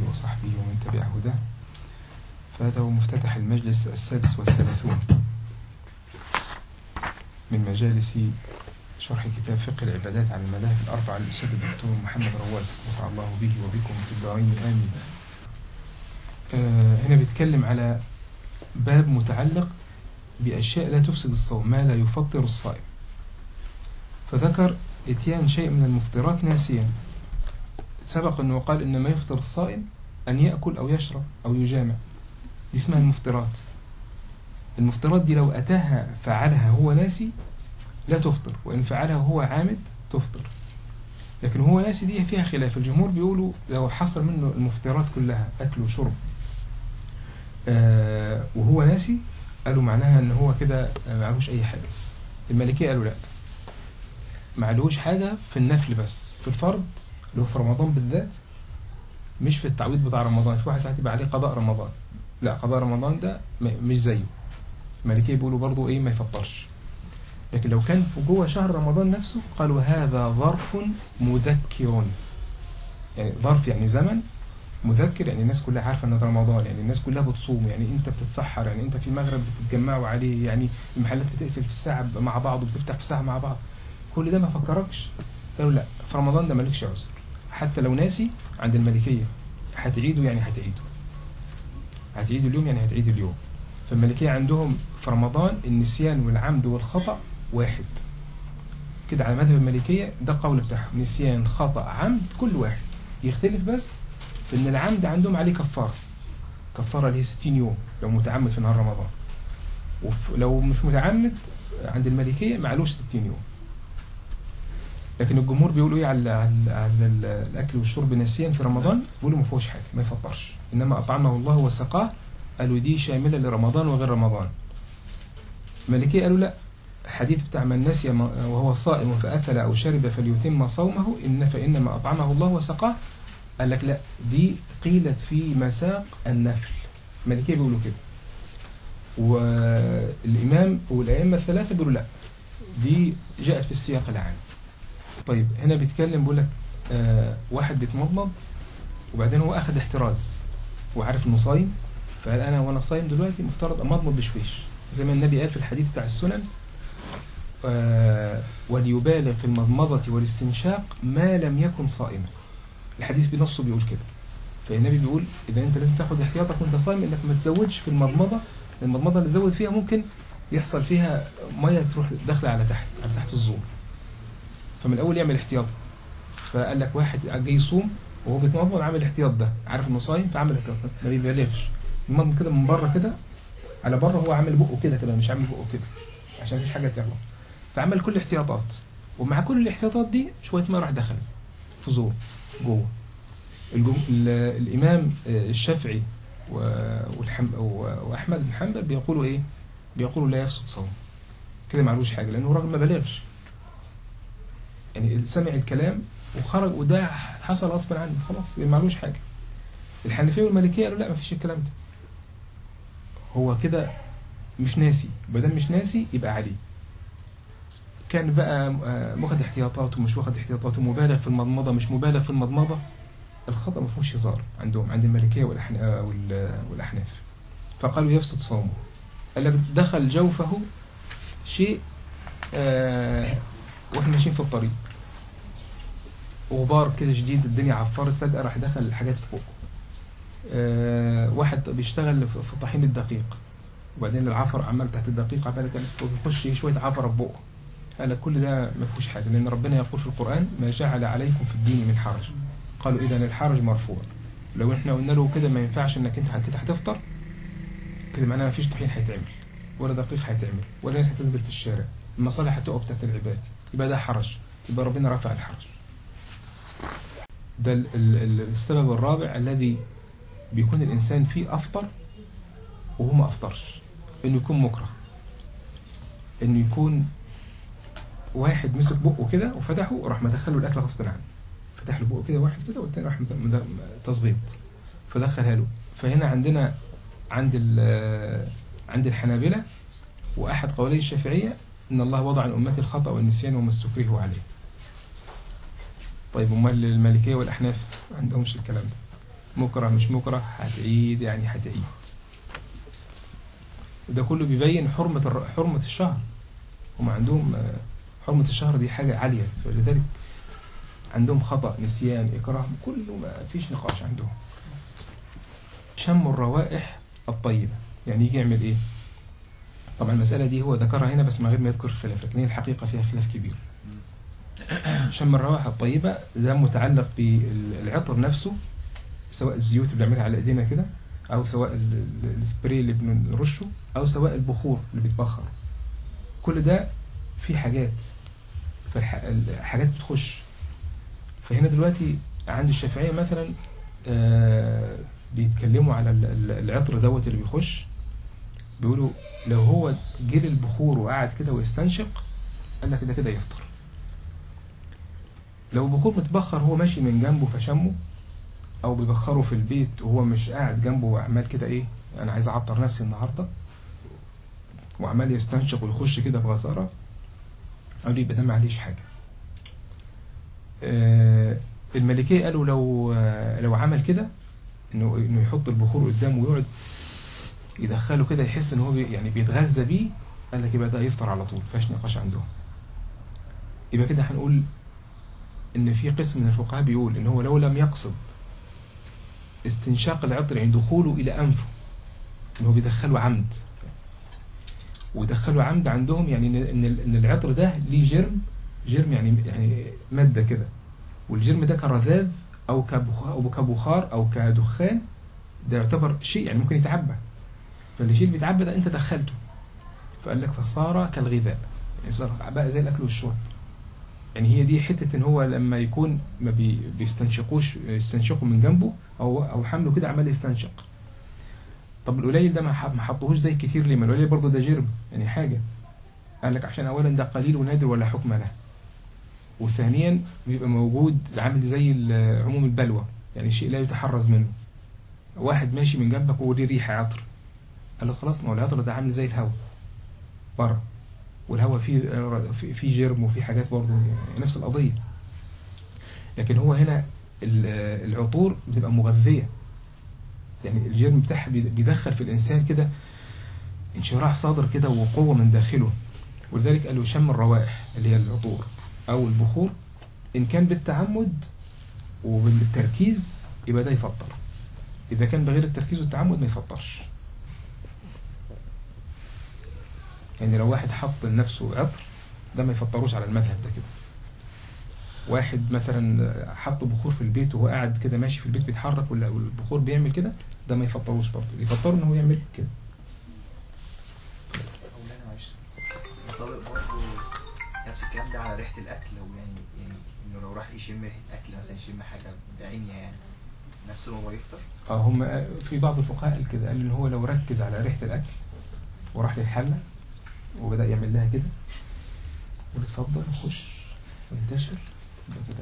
وصحبه ومن تبع هداه فهذا هو مفتتح المجلس السادس والثلاثون من مجالس شرح كتاب فقه العبادات على المذاهب الأربعة للأستاذ الدكتور محمد رواس نفع الله به وبكم في الدارين آمين آه هنا بيتكلم على باب متعلق بأشياء لا تفسد الصوم ما لا يفطر الصائم فذكر اتيان شيء من المفطرات ناسيا سبق أنه قال إن ما يفطر الصائم أن يأكل أو يشرب أو يجامع دي اسمها المفطرات المفطرات دي لو أتاها فعلها هو ناسي لا تفطر وإن فعلها هو عامد تفطر لكن هو ناسي دي فيها خلاف الجمهور بيقولوا لو حصل منه المفطرات كلها أكل وشرب آه وهو ناسي قالوا معناها ان هو كده معلوش اي حاجة المالكية قالوا لا معلوش حاجة في النفل بس في الفرض اللي هو في رمضان بالذات مش في التعويض بتاع رمضان في واحد ساعات يبقى عليه قضاء رمضان لا قضاء رمضان ده مش زيه المالكية بيقولوا برضو ايه ما يفطرش لكن لو كان في جوه شهر رمضان نفسه قالوا هذا ظرف مذكر يعني ظرف يعني زمن مذكر يعني الناس كلها عارفه ان ده رمضان يعني الناس كلها بتصوم يعني انت بتتسحر يعني انت في المغرب بتتجمعوا عليه يعني المحلات بتقفل في الساعه مع بعض وبتفتح في ساعه مع بعض كل ده ما فكركش قالوا لا في رمضان ده مالكش عذر حتى لو ناسي عند الملكيه هتعيده يعني هتعيده هتعيد اليوم يعني هتعيد اليوم فالملكيه عندهم في رمضان النسيان والعمد والخطأ واحد كده على مذهب الملكيه ده القول بتاعهم نسيان خطأ عمد كل واحد يختلف بس في ان العمد عندهم عليه كفاره كفاره اللي هي 60 يوم لو متعمد في نهار رمضان ولو مش متعمد عند المالكيه معلوش 60 يوم لكن الجمهور بيقولوا ايه على, على, على الاكل والشرب نسيا في رمضان بيقولوا ما فيهوش حاجه ما يفطرش انما اطعمه الله وسقاه قالوا دي شامله لرمضان وغير رمضان المالكيه قالوا لا الحديث بتاع من نسي وهو صائم فاكل او شرب فليتم صومه ان فانما اطعمه الله وسقاه قال لك لا دي قيلت في مساق النفل المالكيه بيقولوا كده والامام والائمه الثلاثه بيقولوا لا دي جاءت في السياق العام طيب هنا بيتكلم بيقول لك آه واحد بيتمضمض وبعدين هو اخذ احتراز وعارف انه صايم فقال انا وانا صايم دلوقتي مفترض امضمض بشويش زي ما النبي قال في الحديث بتاع السنن آه وليبالغ في المضمضه والاستنشاق ما لم يكن صائما الحديث بنصه بيقول كده فالنبي بيقول اذا انت لازم تاخد احتياطك وانت صايم انك ما تزودش في المضمضه المضمضه اللي تزود فيها ممكن يحصل فيها ميه تروح داخله على تحت على تحت الزور فمن الاول يعمل احتياط فقال لك واحد جاي يصوم وهو بيتمضمض عامل الاحتياط ده عارف انه صايم فعمل احتياط ما بيبالغش المضمض كده من بره كده على بره هو عامل بقه كده كده مش عامل بقه كده عشان مفيش حاجه تغلط فعمل كل الاحتياطات ومع كل الاحتياطات دي شويه ميه راح دخل في زور جوه الإمام الشافعي وأحمد بن حنبل بيقولوا إيه؟ بيقولوا لا يفسد صوم كده معلوش حاجة لأنه راجل ما بلغش يعني سمع الكلام وخرج وده حصل غصبا عنه خلاص معلوش حاجة الحنفية والمالكية قالوا لا ما فيش الكلام ده هو كده مش ناسي بدل مش ناسي يبقى عليه كان بقى واخد احتياطاته مش واخد احتياطاته مبالغ في المضمضة مش مبالغ في المضمضة الخطأ ما فيهوش هزار عندهم عند المالكية والأحناف فقالوا يفسد صومه قال لك دخل جوفه شيء آه واحنا ماشيين في الطريق غبار كده شديد الدنيا عفرت فجأة راح دخل الحاجات في بقه آه واحد بيشتغل في طحين الدقيق وبعدين العفر عمال تحت الدقيق عمال يخش شوية عفرة في بقه قال لك كل ده ما فيهوش حاجة لأن ربنا يقول في القرآن ما جعل عليكم في الدين من حرج قالوا إذا الحرج مرفوع لو احنا قلنا له كده ما ينفعش انك انت كده هتفطر كده معناها ما فيش طحين هيتعمل ولا دقيق هيتعمل ولا ناس هتنزل في الشارع المصالح هتقف تحت العباد يبقى ده حرج يبقى ربنا رفع الحرج ده ال ال السبب الرابع الذي بيكون الإنسان فيه أفطر وهو ما أفطرش إنه يكون مكره إنه يكون واحد مسك بقه كده وفتحه وراح مدخله الأكل غصب عنه فتح له بقه كده واحد كده والتاني راح تصغيط فدخلها له فهنا عندنا عند عند الحنابلة وأحد قولي الشافعية إن الله وضع عن أمتي الخطأ والنسيان وما استكرهوا عليه طيب أمال المالكية والأحناف ما عندهمش الكلام ده مكره مش مكره هتعيد يعني هتعيد وده كله بيبين حرمة الر- حرمة الشهر هم عندهم آه، حرمة الشهر دي حاجة عالية فلذلك عندهم خطأ نسيان إكراه كله ما فيش نقاش عندهم شم الروائح الطيبة يعني يجي يعمل إيه طبعا المسألة دي هو ذكرها هنا بس من غير ما يذكر خلاف لكن هي الحقيقة فيها خلاف كبير شم الروائح الطيبة ده متعلق بالعطر نفسه سواء الزيوت اللي بنعملها على ايدينا كده او سواء ال- ال- السبراي اللي بنرشه او سواء البخور اللي بيتبخر كل ده فيه حاجات فالحاجات بتخش فهنا دلوقتي عند الشافعية مثلا آه، بيتكلموا على ال- ال- العطر دوت اللي بيخش بيقولوا لو هو جه البخور وقعد كده ويستنشق قال لك ده كده يفطر لو البخور متبخر هو ماشي من جنبه فشمه او بيبخره في البيت وهو مش قاعد جنبه وعمال كده ايه انا عايز اعطر نفسي النهارده وعمال يستنشق ويخش كده بغزاره قالوا لي يبقى ده معليش حاجه آه، الملكيه قالوا لو آه، لو عمل كده انه انه يحط البخور قدامه ويقعد يدخله كده يحس ان هو بي يعني بيتغذى بيه قال لك يبقى ده يفطر على طول مفيهاش نقاش عندهم يبقى كده هنقول ان في قسم من الفقهاء بيقول ان هو لو لم يقصد استنشاق العطر يعني دخوله الى انفه ان هو بيدخله عمد ودخله عمد عندهم يعني ان ان إن العطر ده ليه جرم جرم يعني يعني ماده كده والجرم ده كرذاذ او كبخار او كبخار او كدخان ده يعتبر شيء يعني ممكن يتعبى فالشيء اللي بيتعبى ده انت دخلته فقال لك فصار كالغذاء يعني صار بقى زي الاكل والشرب يعني هي دي حته ان هو لما يكون ما بي بيستنشقوش يستنشقوا من جنبه او او حمله كده عمال يستنشق طب القليل ده ما ح- ما حطوهوش زي كتير ليه ما القليل برضه ده جرم يعني حاجه قال لك عشان اولا ده قليل ونادر ولا حكم له وثانيا بيبقى موجود عامل زي ال- عموم البلوى يعني شيء لا يتحرز منه واحد ماشي من جنبك وليه ريحه عطر قال له خلاص ما هو العطر ده عامل زي الهواء بره والهواء فيه فيه- فيه جرم وفيه حاجات برضه يعني نفس القضيه لكن هو هنا ال- العطور بتبقى مغذيه يعني الجرم بتاعها بيد- بيدخل في الانسان كده انشراح صادر كده وقوه من داخله ولذلك قالوا شم الروائح اللي هي العطور او البخور ان كان بالتعمد وبالتركيز يبقى ده يفطر اذا كان بغير التركيز والتعمد ما يفطرش يعني لو واحد حط لنفسه عطر ده ما يفطروش على المذهب ده كده واحد مثلا حط بخور في البيت وهو قاعد كده ماشي في البيت بيتحرك ولا والبخور بيعمل كده ده ما يفطروش برضه يفطروا ان هو يعمل كده مولانا معلش ينطبق برضه نفس الكلام ده على ريحة الأكل لو يعني يعني إنه لو راح يشم ريحة أكل مثلا يشم حاجة بعينيا يعني نفس ما هو يفطر اه هم في بعض الفقهاء قال كده قال ان هو لو ركز على ريحه الاكل وراح للحله وبدا يعمل لها كده يقول اتفضل خش وانتشر يبقى كده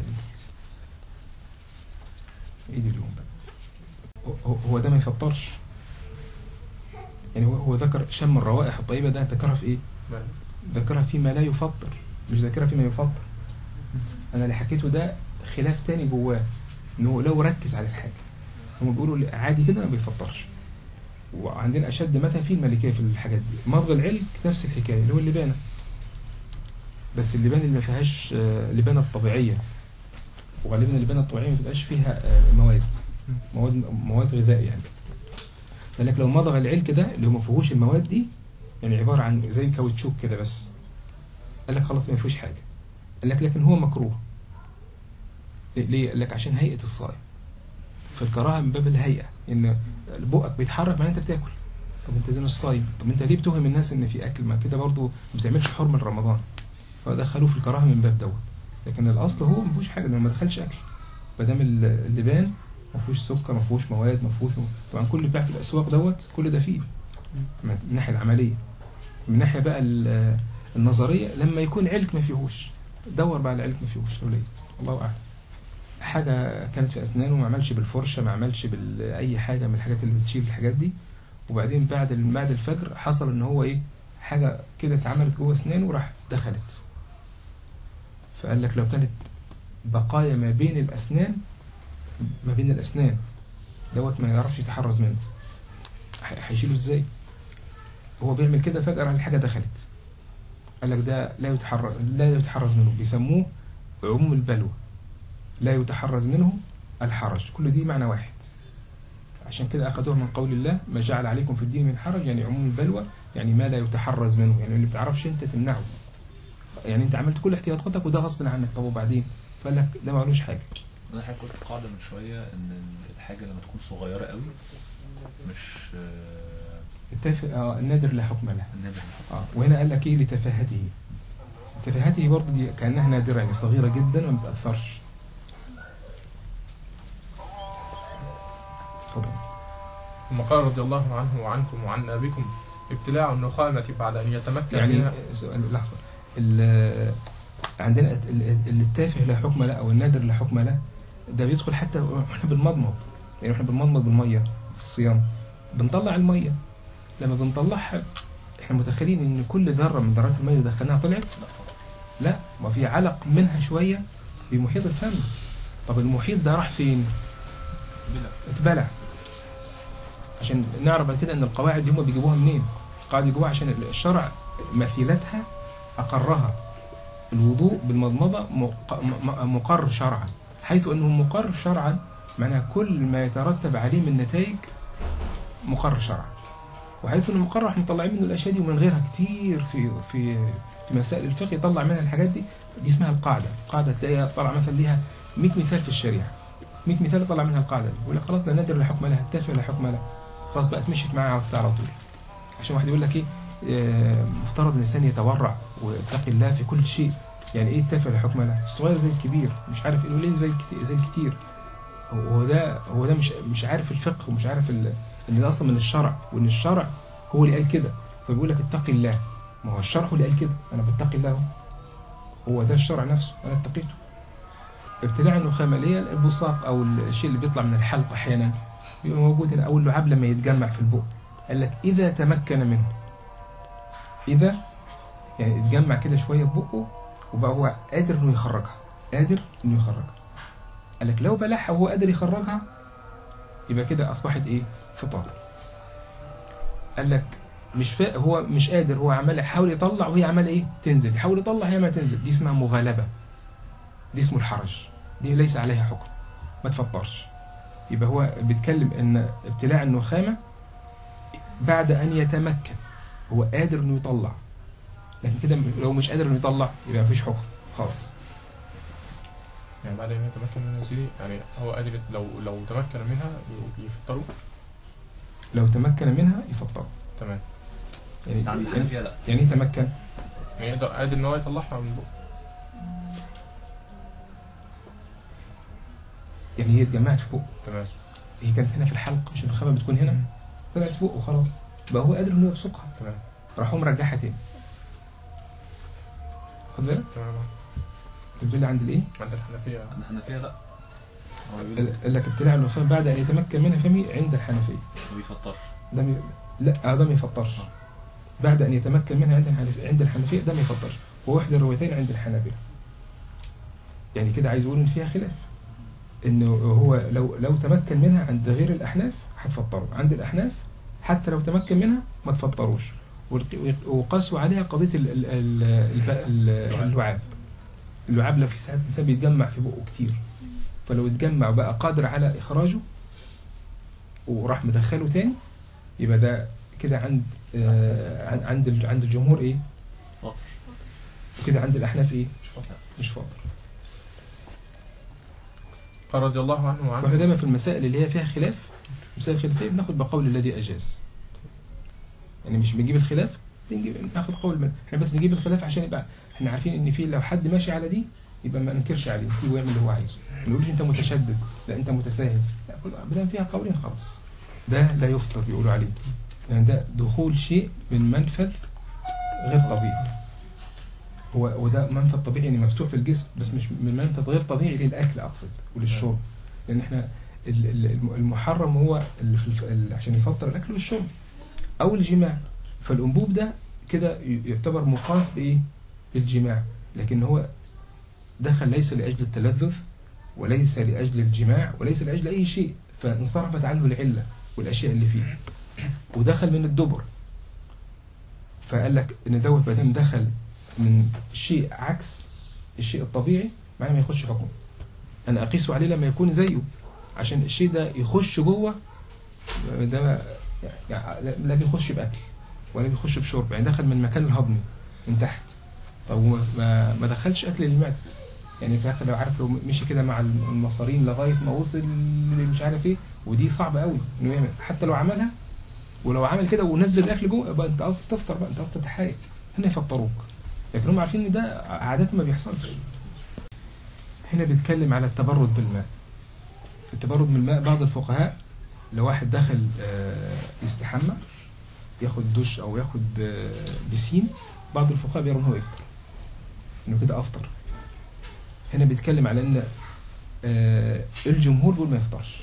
ايه ايه اليوم بقى هو- هو- هو ده ما يفطرش يعني هو هو ذكر شم الروائح الطيبه ده ذكرها في ايه؟ ذكرها فيما لا يفطر مش ذاكرها فيما يفطر انا اللي حكيته ده خلاف تاني جواه ان هو لو ركز على الحاجه هم بيقولوا عادي كده ما بيفطرش وعندنا اشد مثلا في الملكيه في الحاجات دي مضغ العلك نفس الحكايه اللي هو اللبانه بس اللبانه اللي ما فيهاش آه، اللبانه الطبيعيه وغالبا اللبانه الطبيعيه ما بتبقاش فيها آه، مواد مواد مواد غذائيه يعني قال لك لو مضغ العلك ده اللي هو ما فيهوش المواد دي يعني عباره عن زي الكاوتشوك كده بس قال لك خلاص ما فيهوش حاجه قال لك لكن هو مكروه ليه؟ ليه؟ قال لك عشان هيئه الصائم فالكراهه من باب الهيئه ان بقك بيتحرك معناه انت بتاكل طب انت زي مش صايم طب انت ليه بتوهم الناس ان في اكل ما كده برضه ما بتعملش حرمه لرمضان فدخلوه في الكراهه من باب دوت لكن الاصل هو ما فيهوش حاجه لأنه ما دخلش اكل ما دام اللبان ما فيهوش سكر ما فيهوش مواد ما فيهوش طبعا كل اللي بيتباع في الاسواق دوت كل ده فيه من الناحيه العمليه من الناحيه بقى ال- النظريه لما يكون علك ما فيهوش دور بقى على العلك ما فيهوش لو لقيت الله اعلم حاجه كانت في اسنانه ما عملش بالفرشه ما عملش باي حاجه من الحاجات اللي بتشيل الحاجات دي وبعدين بعد ال- بعد الفجر حصل ان هو ايه حاجه كده اتعملت جوه اسنانه وراح دخلت فقال لك لو كانت بقايا ما بين الاسنان ما بين الاسنان دوت ما يعرفش يتحرز منه ح- هيشيله ازاي هو بيعمل كده فجأة راح الحاجة دخلت قال لك ده لا يتحرز لا يتحرز منه بيسموه عموم البلوى لا يتحرز منه الحرج كل دي معنى واحد عشان كده أخذوها من قول الله ما جعل عليكم في الدين من حرج يعني عموم البلوى يعني ما لا يتحرز منه يعني اللي بتعرفش انت تمنعه يعني انت عملت كل احتياطاتك وده غصب عنك طب وبعدين فقال لك ده معلوش حاجه انا حضرتك قلت قاعده من شويه ان الحاجه لما تكون صغيره قوي مش آه، التافه اه النادر لا حكم له النادر اه وهنا قال لك ايه لتفاهته تفاهته برضه دي كانها نادره يعني صغيره جدا وما بتاثرش اتفضل ثم قال رضي الله عنه وعنكم وعن أبيكم ابتلاع النخامة بعد أن يتمكن يعني منها سؤال لحظه ال- عندنا ال- ال- التافه لا حكم له او النادر لا حكم له ده بيدخل حتى واحنا بنمضمض يعني احنا بنمضمض بالميه في الصيام بنطلع الميه لما بنطلعها احنا متخيلين ان كل ذره من ذرات الميه اللي دخلناها طلعت لا ما في علق منها شويه بمحيط الفم طب المحيط ده راح فين اتبلع عشان نعرف بعد كده ان القواعد دي هم بيجيبوها منين القواعد يجيبوها عشان الشرع مثيلتها اقرها الوضوء بالمضمضه مق- م- م- مقر شرعا حيث انه مقر شرعا معناها كل ما يترتب عليه من نتائج مقر شرعا وحيث انه مقر احنا مطلعين منه الاشياء دي ومن غيرها كتير في في في مسائل الفقه يطلع منها الحاجات دي دي اسمها القاعده القاعده تلاقيها طلع مثلا ليها 100 مثال في الشريعه 100 مثال يطلع منها القاعده دي يقول لك خلاص ده نادر لا حكم لها التافه لا حكم لها خلاص بقت مشيت معاها على على طول عشان واحد يقول لك ايه آه، مفترض الانسان يتورع ويتقي الله في كل شيء يعني ايه التافه لا حكم له الصغير زي الكبير مش عارف انه ليه زي الكتير زي الكتير هو ده هو ده مش مش عارف الفقه ومش عارف ال- ان ده اصلا من الشرع وان الشرع هو اللي قال كده فبيقول لك اتقي الله ما هو الشرع هو اللي قال كده انا بتقي الله اهو. هو ده الشرع نفسه انا اتقيته ابتلاع النخامه اللي هي البصاق او الشيء اللي بيطلع من الحلق احيانا بيبقى موجود هنا او اللعاب لما يتجمع في البق قال لك اذا تمكن منه اذا يعني اتجمع كده شويه في بقه وبقى هو قادر انه يخرجها قادر انه يخرجها قال لك لو بلعها وهو قادر يخرجها يبقى كده اصبحت ايه فطار قال لك مش فا... هو مش قادر هو عمال يحاول يطلع وهي عمال ايه تنزل يحاول يطلع هي ما تنزل دي اسمها مغالبه دي اسمه الحرج دي ليس عليها حكم ما تفطرش يبقى هو بيتكلم ان ابتلاع النخامه بعد ان يتمكن هو قادر انه يطلع لكن كده لو مش قادر انه يطلع يبقى مفيش حكم خالص يعني بعد أن يتمكن من سيدي يعني هو قادر لو لو تمكن منها ي- يفطروا لو تمكن منها يفطر تمام يعني بس عند يعني, الحنفيه لا يعني ايه تمكن يعني يقدر قادر إن هو يطلعها من بقه يعني هي اتجمعت في بقه تمام هي كانت هنا في الحلق مش النخامه بتكون هنا طلعت في بقه خلاص بقى هو قادر انه يبصقها تمام راح هو مرجعها تاني خد بالك تمام انت بتقول لي عند الايه؟ عند الحنفية عند الحنفيه لا هو بيقول قال لك ابتلاع النخامه بعد ان يتمكن منها فمي عند الحنفيه ما بيفطرش ده مي... لا آه ده ما يفطرش بعد ان يتمكن منها عند الحنفيه عند الحنفيه ده ما يفطرش وواحدة الروايتين عند الحنابلة يعني كده عايز اقول ان فيها خلاف انه هو لو لو تمكن منها عند غير الاحناف هتفطروا عند الاحناف حتى لو تمكن منها ما تفطروش والق- وقاسوا عليها قضيه ال- ال- ال- الب- ال- اللعاب اللعاب لو في ساعات الانسان بيتجمع في بقه كتير فلو اتجمع وبقى قادر على اخراجه وراح مدخله تاني يبقى ده كده عند آه عن- عند ال- عند الجمهور ايه؟ فطر كده عند الاحناف ايه؟ مش فاطر مش فاطر قال رضي الله عنه واحنا وعنه دايما في المسائل اللي هي فيها خلاف المسائل الخلافيه بناخد بقول الذي اجاز يعني مش بنجيب الخلاف بنجيب ناخد قول من احنا بس بنجيب الخلاف عشان يبقى احنا عارفين ان في لو حد ماشي على دي يبقى ما ننكرش عليه نسيبه ويعمل اللي هو عايزه ما نقولش انت متشدد لا انت متساهل لا كل بدل فيها قولين خلاص ده لا يفطر بيقولوا عليه يعني ده دخول شيء من منفذ غير طبيعي هو وده منفذ طبيعي يعني مفتوح في الجسم بس مش من منفذ غير طبيعي للاكل اقصد وللشرب لان احنا ال- ال- الم- المحرم هو اللي في الف- ال- عشان يفطر الاكل والشرب او الجماع فالانبوب ده كده ي- يعتبر مقاس بايه بالجماع لكن هو دخل ليس لاجل التلذذ وليس لاجل الجماع وليس لاجل اي شيء فانصرفت عنه العلة والأشياء اللي فيه ودخل من الدبر فقال لك إن دوت ما دام دخل من شيء عكس الشيء الطبيعي معناه ما يخش حكم أنا أقيسه عليه لما يكون زيه عشان الشيء ده يخش جوه ده ما- يعني لا- لا بيخش بأكل ولا بيخش بشرب يعني دخل من المكان الهضمي من تحت طب هو ما, ما دخلش أكل للمعدة يعني في آخر لو عارف لو مشي كده مع المصارين لغاية ما وصل مش عارف ايه ودي صعبة قوي انه يعمل حتى لو عملها ولو عمل كده ونزل الاكل جوه يبقى انت اصلا تفطر بقى انت اصلا تحايل هنا يفطروك لكن هم عارفين ان ده عادة ما بيحصلش هنا بيتكلم على التبرد بالماء التبرد بالماء بعض الفقهاء لو واحد دخل آه، يستحمى ياخد دش او ياخد آه، بسين بعض الفقهاء بيرون هو يفطر انه كده افطر هنا بيتكلم على ان آه، الجمهور بيقول ما يفطرش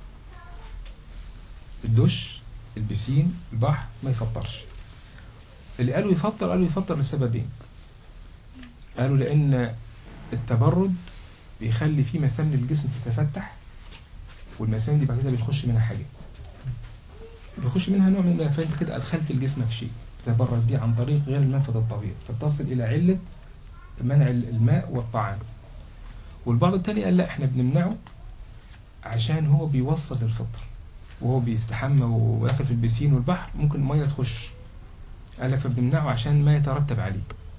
الدش البسين البحر ما يفطرش اللي قالوا يفطر قالوا يفطر لسببين قالوا لان التبرد بيخلي فيه مسام للجسم تتفتح والمسام دي بعد كده بتخش منها حاجات بيخش منها نوع من فانت كده ادخلت الجسم في شيء تبرد بيه عن طريق غير المنفذ الطبيعي فتصل الى عله منع الماء والطعام والبعض التاني قال لا احنا بنمنعه عشان هو بيوصل للفطر وهو بيستحمى وياخد في البسين والبحر ممكن الميه تخش قال لك فبنمنعه عشان ما يترتب عليه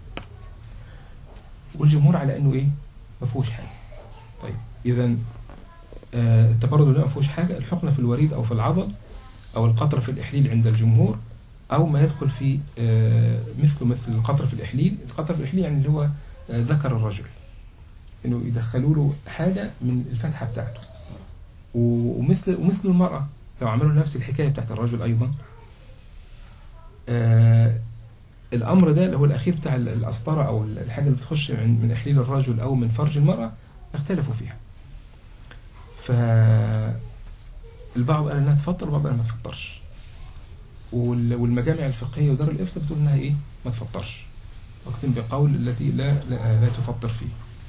والجمهور على انه ايه ما فيهوش حاجه طيب اذا آه، التبرد اللي ما فيهوش حاجه الحقنه في الوريد او في العضل او القطره في الاحليل عند الجمهور او ما يدخل في آه، مثله مثل القطره في الاحليل القطره في الاحليل يعني اللي هو آه، ذكر الرجل انه يدخلوا له حاجه من الفتحه بتاعته و- ومثل ومثل المراه لو عملوا نفس الحكايه بتاعت الرجل ايضا آه الامر ده اللي هو الاخير بتاع ال- القسطره او ال- الحاجه اللي بتخش من من احليل الرجل او من فرج المراه اختلفوا فيها ف البعض قال انها تفطر والبعض قال ما تفطرش وال- والمجامع الفقهيه ودار الافتاء بتقول انها ايه ما تفطرش واختم بقول التي لا لا, لا تفطر فيه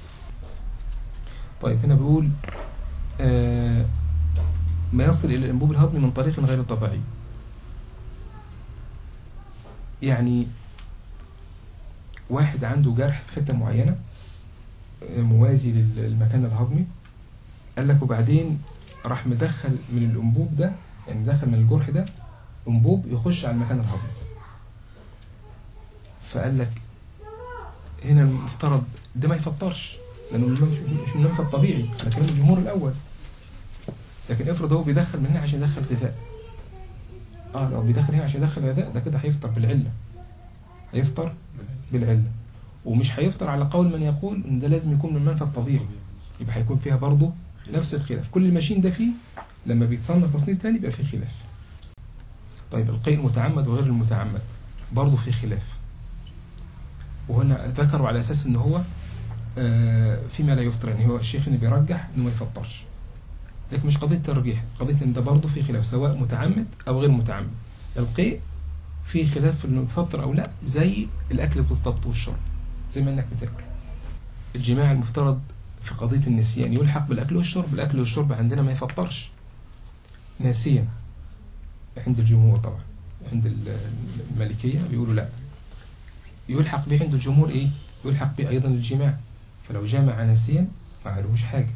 طيب هنا بيقول آه ما يصل إلى الأنبوب الهضمي من طريق غير طبيعي يعني واحد عنده جرح في حتة معينة آه، موازي لل- للمكان الهضمي قال لك وبعدين راح مدخل من الأنبوب ده يعني دخل من الجرح ده أنبوب يخش على المكان الهضمي فقال لك هنا المفترض ده ما يفطرش لأنه مش مش من المنفى الطبيعي ده كلام الجمهور الأول لكن افرض هو بيدخل من هنا عشان يدخل غذاء اه لو بيدخل هنا عشان يدخل غذاء ده كده هيفطر بالعلة هيفطر بالعلة ومش هيفطر على قول من يقول ان ده لازم يكون من المنفى الطبيعي يبقى هيكون فيها برضه نفس الخلاف كل الماشين ده فيه لما بيتصنف تصنيف تاني يبقى فيه خلاف طيب القيء المتعمد وغير المتعمد برضه فيه خلاف وهنا ذكروا على اساس ان هو آه، فيما لا يفطر يعني هو الشيخ اللي بيرجح انه ما يفطرش لكن مش قضيه ترجيح قضيه ان ده برضه في خلاف سواء متعمد او غير متعمد القيء في خلاف في انه يفطر او لا زي الاكل بالضبط والشرب زي ما انك بتاكل الجماع المفترض في قضيه النسيان يلحق بالاكل والشرب الاكل والشرب عندنا ما يفطرش ناسيا عند الجمهور طبعا عند ال- المالكيه بيقولوا لا يلحق به عند الجمهور ايه يلحق به ايضا الجماع فلو جامع ناسيا ما عليهوش حاجه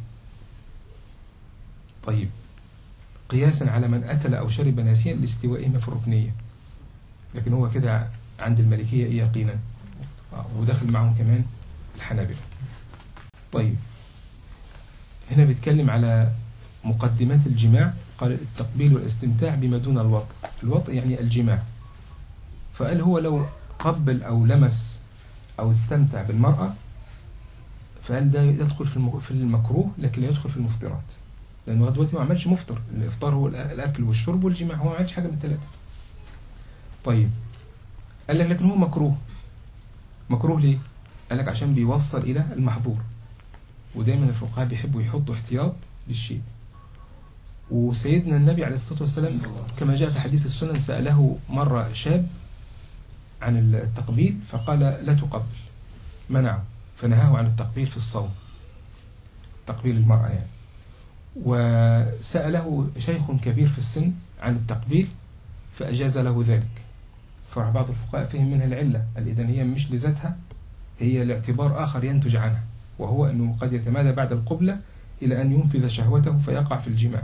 طيب قياسا على من أكل أو شرب ناسيا لاستوائهما في الركنية لكن هو كده عند المالكية إيه يقينا آه، ودخل معهم كمان الحنابلة طيب هنا بيتكلم على مقدمات الجماع قال التقبيل والاستمتاع بما دون الوطء الوطء يعني الجماع فقال هو لو قبل أو لمس أو استمتع بالمرأة فقال ده يدخل في الم- في المكروه لكن لا يدخل في المفطرات لأنه لغاية دلوقتي ما عملش مفطر الإفطار هو الأ- الأكل والشرب والجماع هو ما عملش حاجة من الثلاثة طيب قال لك لكن هو مكروه مكروه ليه؟ قال لك عشان بيوصل إلى المحظور ودايما الفقهاء بيحبوا يحطوا احتياط للشيء وسيدنا النبي عليه الصلاة والسلام كما جاء في حديث السنن سأله مرة شاب عن التقبيل فقال لا تقبل منعه فنهاه عن التقبيل في الصوم تقبيل المرأة يعني وسأله شيخ كبير في السن عن التقبيل فأجاز له ذلك فراح بعض الفقهاء فهم منها العلة قال إذن هي مش لذاتها هي لاعتبار آخر ينتج عنها وهو أنه قد يتمادى بعد القبلة إلى أن ينفذ شهوته فيقع في الجماع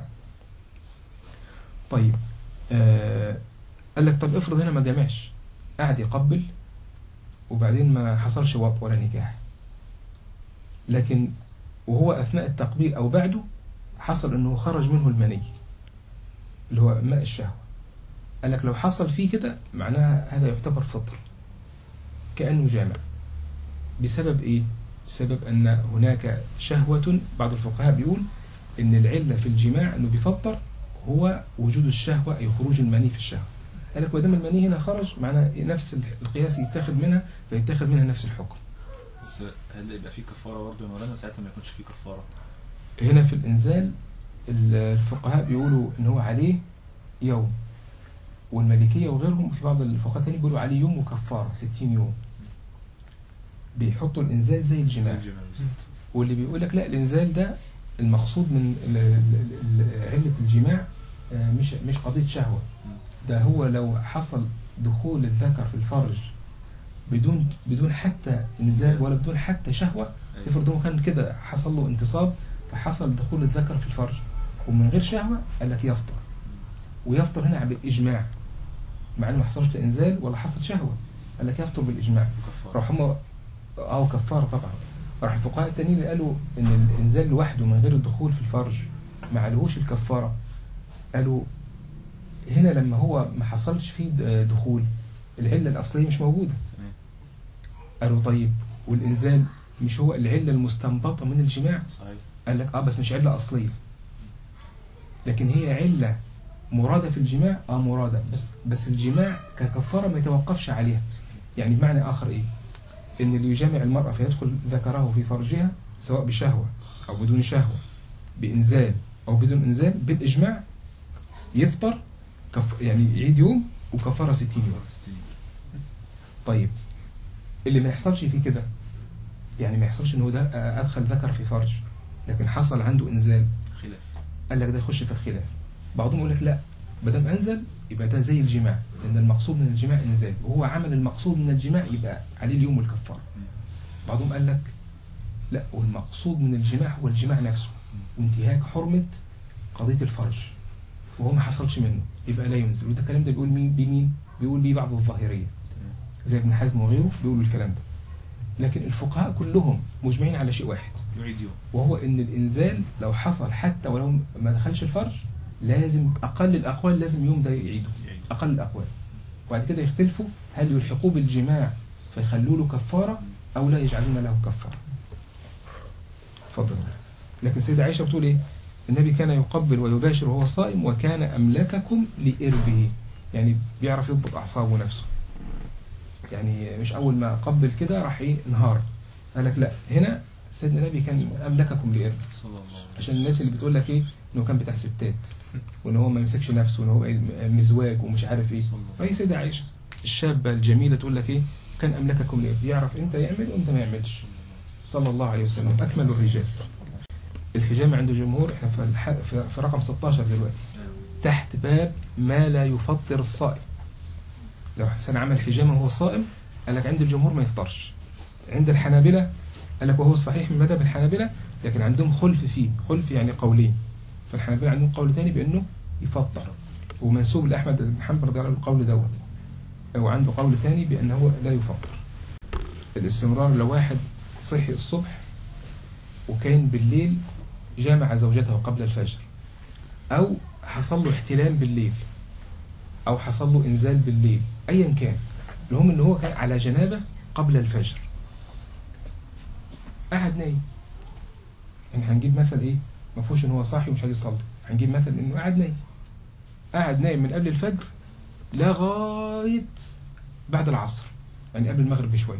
طيب آه قال لك طب افرض هنا ما جامعش قعد يقبل وبعدين ما حصلش وط ولا نكاح لكن وهو أثناء التقبيل أو بعده حصل أنه خرج منه المني اللي هو ماء الشهوة قال لك لو حصل فيه كده معناها هذا يعتبر فطر كأنه جامع بسبب إيه؟ بسبب أن هناك شهوة بعض الفقهاء بيقول إن العلة في الجماع أنه بيفطر هو وجود الشهوة أي خروج المني في الشهوة قال لك ودام المني هنا خرج معناه نفس القياس يتاخذ منها فيتاخذ منها نفس الحكم بس هل يبقى في كفاره برضه يا مولانا ساعتها ما يكونش في كفاره هنا في الإنزال الفقهاء بيقولوا إن هو عليه يوم والمالكية وغيرهم في بعض الفقهاء تاني بيقولوا عليه يوم وكفارة 60 يوم بيحطوا الإنزال زي زي الجماع الجماع بالظبط. واللي بيقول لك لا الإنزال ده المقصود من ال- ال- ال- علة الجماع آه، مش مش قضية شهوة ده هو لو حصل دخول الذكر في الفرج بدون بدون حتى إنزال ولا بدون حتى شهوة أيوة. افرض هو كان كده حصل له انتصاب فحصل دخول الذكر في الفرج ومن غير شهوة قال لك يفطر ويفطر هنا بالإجماع مع انه ما حصلش لا انزال ولا حصل شهوة قال لك يفطر بالإجماع كفاره راح هم اه كفارة طبعا راح الفقهاء التانيين اللي قالوا ان الانزال لوحده من غير الدخول في الفرج ما عليهوش الكفارة قالوا هنا لما هو ما حصلش فيه د- دخول العلة الأصلية مش موجودة تمام قالوا طيب والإنزال مش هو العلة المستنبطة من الجماع صحيح قال لك اه بس مش علة أصلية لكن هي علة مرادة في الجماع اه مرادة بس بس الجماع ككفارة ما يتوقفش عليها يعني بمعنى آخر ايه ان اللي يجامع المرأة فيدخل ذكره في فرجها سواء بشهوة أو بدون شهوة بإنزال أو بدون إنزال بالإجماع يفطر كف يعني يعيد يوم وكفارة 60 يوم طيب اللي ما يحصلش فيه كده يعني ما يحصلش ان هو ده آه، ادخل ذكر في فرج لكن حصل عنده انزال خلاف قال لك ده يخش في الخلاف بعضهم يقول لك لا ما دام انزل يبقى ده زي الجماع لان المقصود من الجماع انزال وهو عمل المقصود من الجماع يبقى عليه اليوم والكفاره بعضهم قال لك لا والمقصود من الجماع هو الجماع نفسه وانتهاك حرمه قضيه الفرج وهو ما حصلش منه يبقى لا ينزل وده الكلام ده بيقول مين بمين بيقول بيه بعض الظاهريه زي ابن حزم وغيره بيقولوا الكلام ده لكن الفقهاء كلهم مجمعين على شيء واحد يعيد يوم وهو ان الانزال لو حصل حتى ولو ما دخلش الفرج لازم اقل الاقوال لازم يوم ده يعيده يعيد اقل الاقوال وبعد كده يختلفوا هل يلحقوه بالجماع فيخلوا له كفاره او لا يجعلون له كفاره اتفضل لكن سيدة عائشة بتقول ايه النبي كان يقبل ويباشر وهو صائم وكان املككم لاربه يعني بيعرف يضبط اعصابه نفسه يعني مش اول ما قبل كده راح ايه انهار قال لك لا هنا سيدنا النبي كان املككم لاربه صلى الله عليه وسلم عشان الناس اللي بتقول لك ايه انه كان بتاع ستات وان هو ما مسكش نفسه وان هو إيه مزواج ومش عارف ايه صلى الله فهي سيدة عائشة الشابة الجميلة تقول لك ايه كان املككم ليه يعرف امتى يعمل وامتى ما يعملش صلى الله عليه وسلم اكمل الرجال الحجامة عند الجمهور احنا في, الح... في في رقم 16 دلوقتي تحت باب ما لا يفطر الصائم لو حسن عمل حجامة وهو صائم قال لك عند الجمهور ما يفطرش عند الحنابلة قال لك وهو الصحيح من مذهب الحنابلة لكن عندهم خلف فيه خلف يعني قولين فالحنابلة عندهم قول تاني بأنه يفطر ومنسوب لأحمد بن حنبل رضي الله عنه القول دوت وعنده قول تاني بأنه لا يفطر الاستمرار لو واحد صحي الصبح وكان بالليل جامع زوجته قبل الفجر أو حصل له احتلام بالليل أو حصل له إنزال بالليل أيا كان المهم إن هو كان على جنابة قبل الفجر قعد نايم يعني هنجيب مثل إيه ما فيهوش إن هو صاحي ومش عايز يصلي هنجيب مثل إنه قعد نايم قعد نايم من قبل الفجر لغاية بعد العصر يعني قبل المغرب بشوية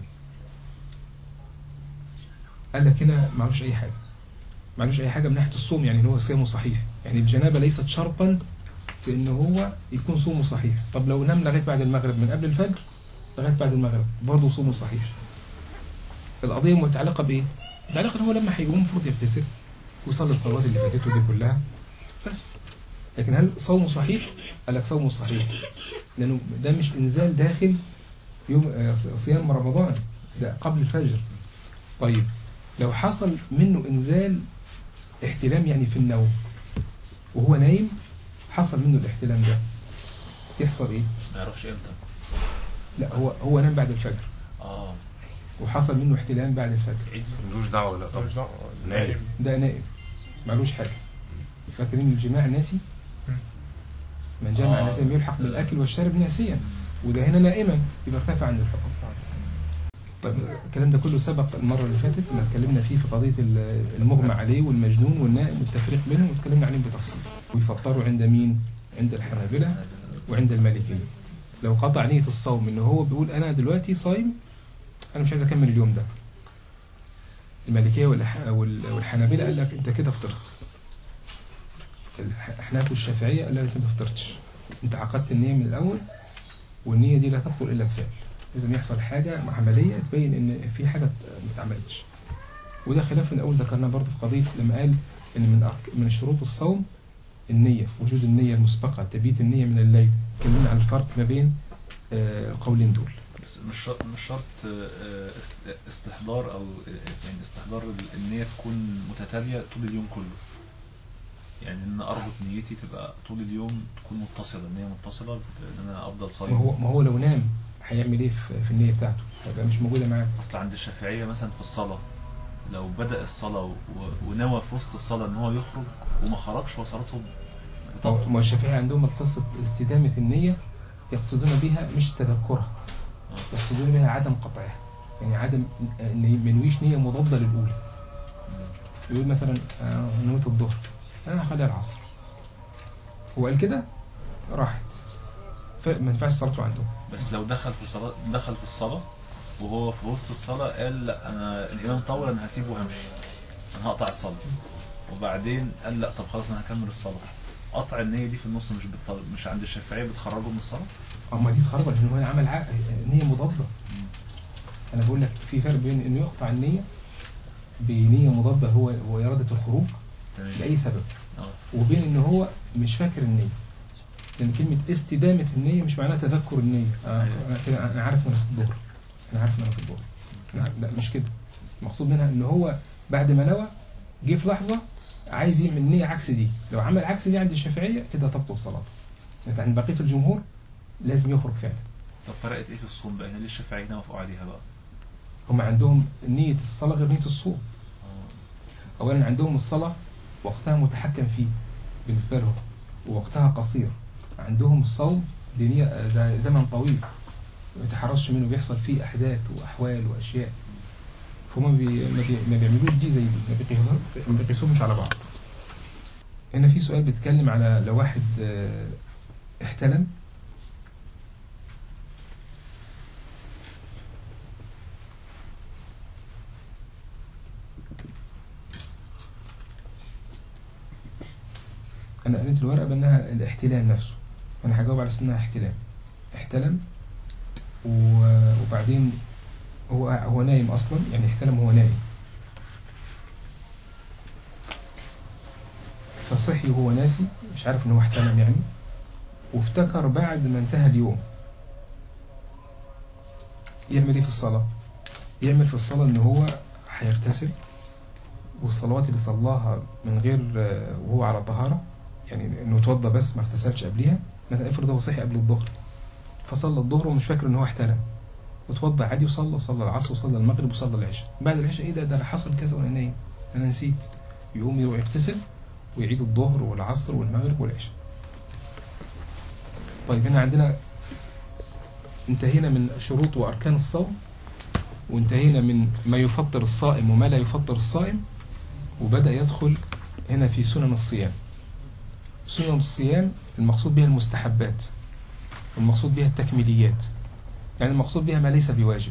قال لك هنا معلوش أي حاجة معلوش أي حاجة من ناحية الصوم يعني إن هو صيامه صحيح يعني الجنابة ليست شرطا في إن هو يكون صومه صحيح طب لو نام لغاية بعد المغرب من قبل الفجر لغاية بعد المغرب برضه صومه صحيح القضية متعلقة بإيه؟ متعلقة إن هو لما هيقوم المفروض يغتسل ويصلي الصلوات اللي فاتته دي كلها بس لكن هل صومه صحيح؟ قال لك صومه صحيح لأنه ده مش إنزال داخل يوم آه، صيام رمضان ده قبل الفجر طيب لو حصل منه إنزال احتلام يعني في النوم وهو نايم حصل منه الاحتلام ده يحصل ايه؟ ما يعرفش امتى لا هو هو نام بعد الفجر اه وحصل منه احتلام بعد الفجر عيد ملوش دعوه لا طبعا مش دعوة. نايم. ده نائم معلوش حاجة فاكرين الجماع ناسي من جمع آه. ناسيا يلحق بالأكل والشرب ناسيا وده هنا نائما يبقى ارتفع عن الحكم طيب الكلام ده كله سبق المرة اللي فاتت لما اتكلمنا فيه في قضية ال- المغمى عليه والمجنون والنائم والتفريق بينهم واتكلمنا عليهم بتفصيل ويفطروا عند مين؟ عند الحنابلة وعند المالكية لو قطع نية الصوم ان هو بيقول انا دلوقتي صايم انا مش عايز اكمل اليوم ده المالكية والأح- وال- والحنابلة قال لك انت كده فطرت الأحناف والشافعية قال لك انت ما فطرتش انت عقدت النية من الأول والنية دي لا تبطل إلا بفعل لازم يحصل حاجة عملية تبين إن في حاجة ما اتعملتش وده خلاف من الأول ذكرناه برضه في قضية لما قال إن من أرك... من شروط الصوم النية وجود النية المسبقة تبيت النية من الليل اتكلمنا عن الفرق ما بين آه، القولين دول بس مش شرط مش شرط آه، است- استحضار او آه، يعني استحضار ال- النية تكون متتالية طول اليوم كله يعني ان اربط نيتي تبقى طول اليوم تكون متصلة النية متصلة ان انا افضل ما صايم هو ما هو لو نام هيعمل ايه في في النية بتاعته؟ هيبقى مش موجودة معاه اصل عند الشافعية مثلا في الصلاة لو بدأ الصلاة و- ونوى في وسط الصلاة ان هو يخرج وما خرجش وصلاته بتبطل. ما هو الشافعية عندهم القصة استدامة النية يقصدون بها مش تذكرها يقصدون بها عدم قطعها يعني عدم ان ما ينويش نية مضادة للأولى يقول مثلا آه، نويت الظهر انا هخليها العصر هو قال كده راحت فما ينفعش صلاته عندهم بس لو دخل في صلاة دخل في الصلاة وهو في وسط الصلاة قال لا أنا الإمام طول أنا هسيبه وهمشي أنا هقطع الصلاة وبعدين قال لا طب خلاص أنا هكمل الصلاة قطع النية دي في النص مش بتطل... مش عند الشافعية بتخرجه من الصلاة اما دي تخرج عشان هو عمل عقل نية مضادة انا بقول لك في فرق بين انه يقطع النية بنية مضادة هو هو إرادة الخروج تمام لأي سبب اه وبين ان هو مش فاكر النية لان كلمة استدامة النية مش معناها تذكر النية آه أيوة. انا كده انا عارف ان انا في الظهر انا عارف ان انا في الظهر أنا عارف- لا مش كده المقصود منها ان هو بعد ما نوى جه في لحظة عايز يعمل نية عكس دي لو عمل عكس دي عند الشافعية كده تبطل صلاته لكن عند بقية الجمهور لازم يخرج فعلا طب فرقت إيه في الصوم بقى؟ هنا ليه الشافعية هنا وافقوا عليها بقى؟ هم عندهم نية الصلاة غير نية الصوم اه أولا عندهم الصلاة وقتها متحكم فيه بالنسبة لهم ووقتها قصير عندهم الصوم دي نية ده زمن طويل ما يتحرصش منه بيحصل فيه أحداث وأحوال وأشياء فهم بي ما, بي ما بيعملوش دي زي دي ما بيقيسوها- ما بيقيسوهمش على بعض هنا في سؤال بيتكلم على لو واحد آه، احتلم انا قريت الورقه بانها الاحتلام نفسه انا هجاوب على انها احتلام احتلم و- وبعدين هو هو نايم اصلا يعني احتلم وهو نايم فصحي وهو ناسي مش عارف ان هو احتلم يعني وافتكر بعد ما انتهى اليوم يعمل ايه في الصلاه يعمل في الصلاه ان هو هيغتسل والصلوات اللي صلاها من غير آه، وهو على طهارة يعني انه اتوضى بس ما اغتسلش قبليها مثلا افرض هو صحي قبل الظهر فصلى الظهر ومش فاكر ان هو احتلم وتوضى عادي وصلى صلى العصر وصلى المغرب وصلى العشاء بعد العشاء ايه ده ده حصل كذا وانا نايم انا نسيت يقوم يروح يغتسل ويعيد الظهر والعصر والمغرب والعشاء طيب هنا عندنا انتهينا من شروط واركان الصوم وانتهينا من ما يفطر الصائم وما لا يفطر الصائم وبدأ يدخل هنا في سنن الصيام سنن الصيام المقصود بها المستحبات والمقصود بها التكميليات يعني المقصود بها ما ليس بواجب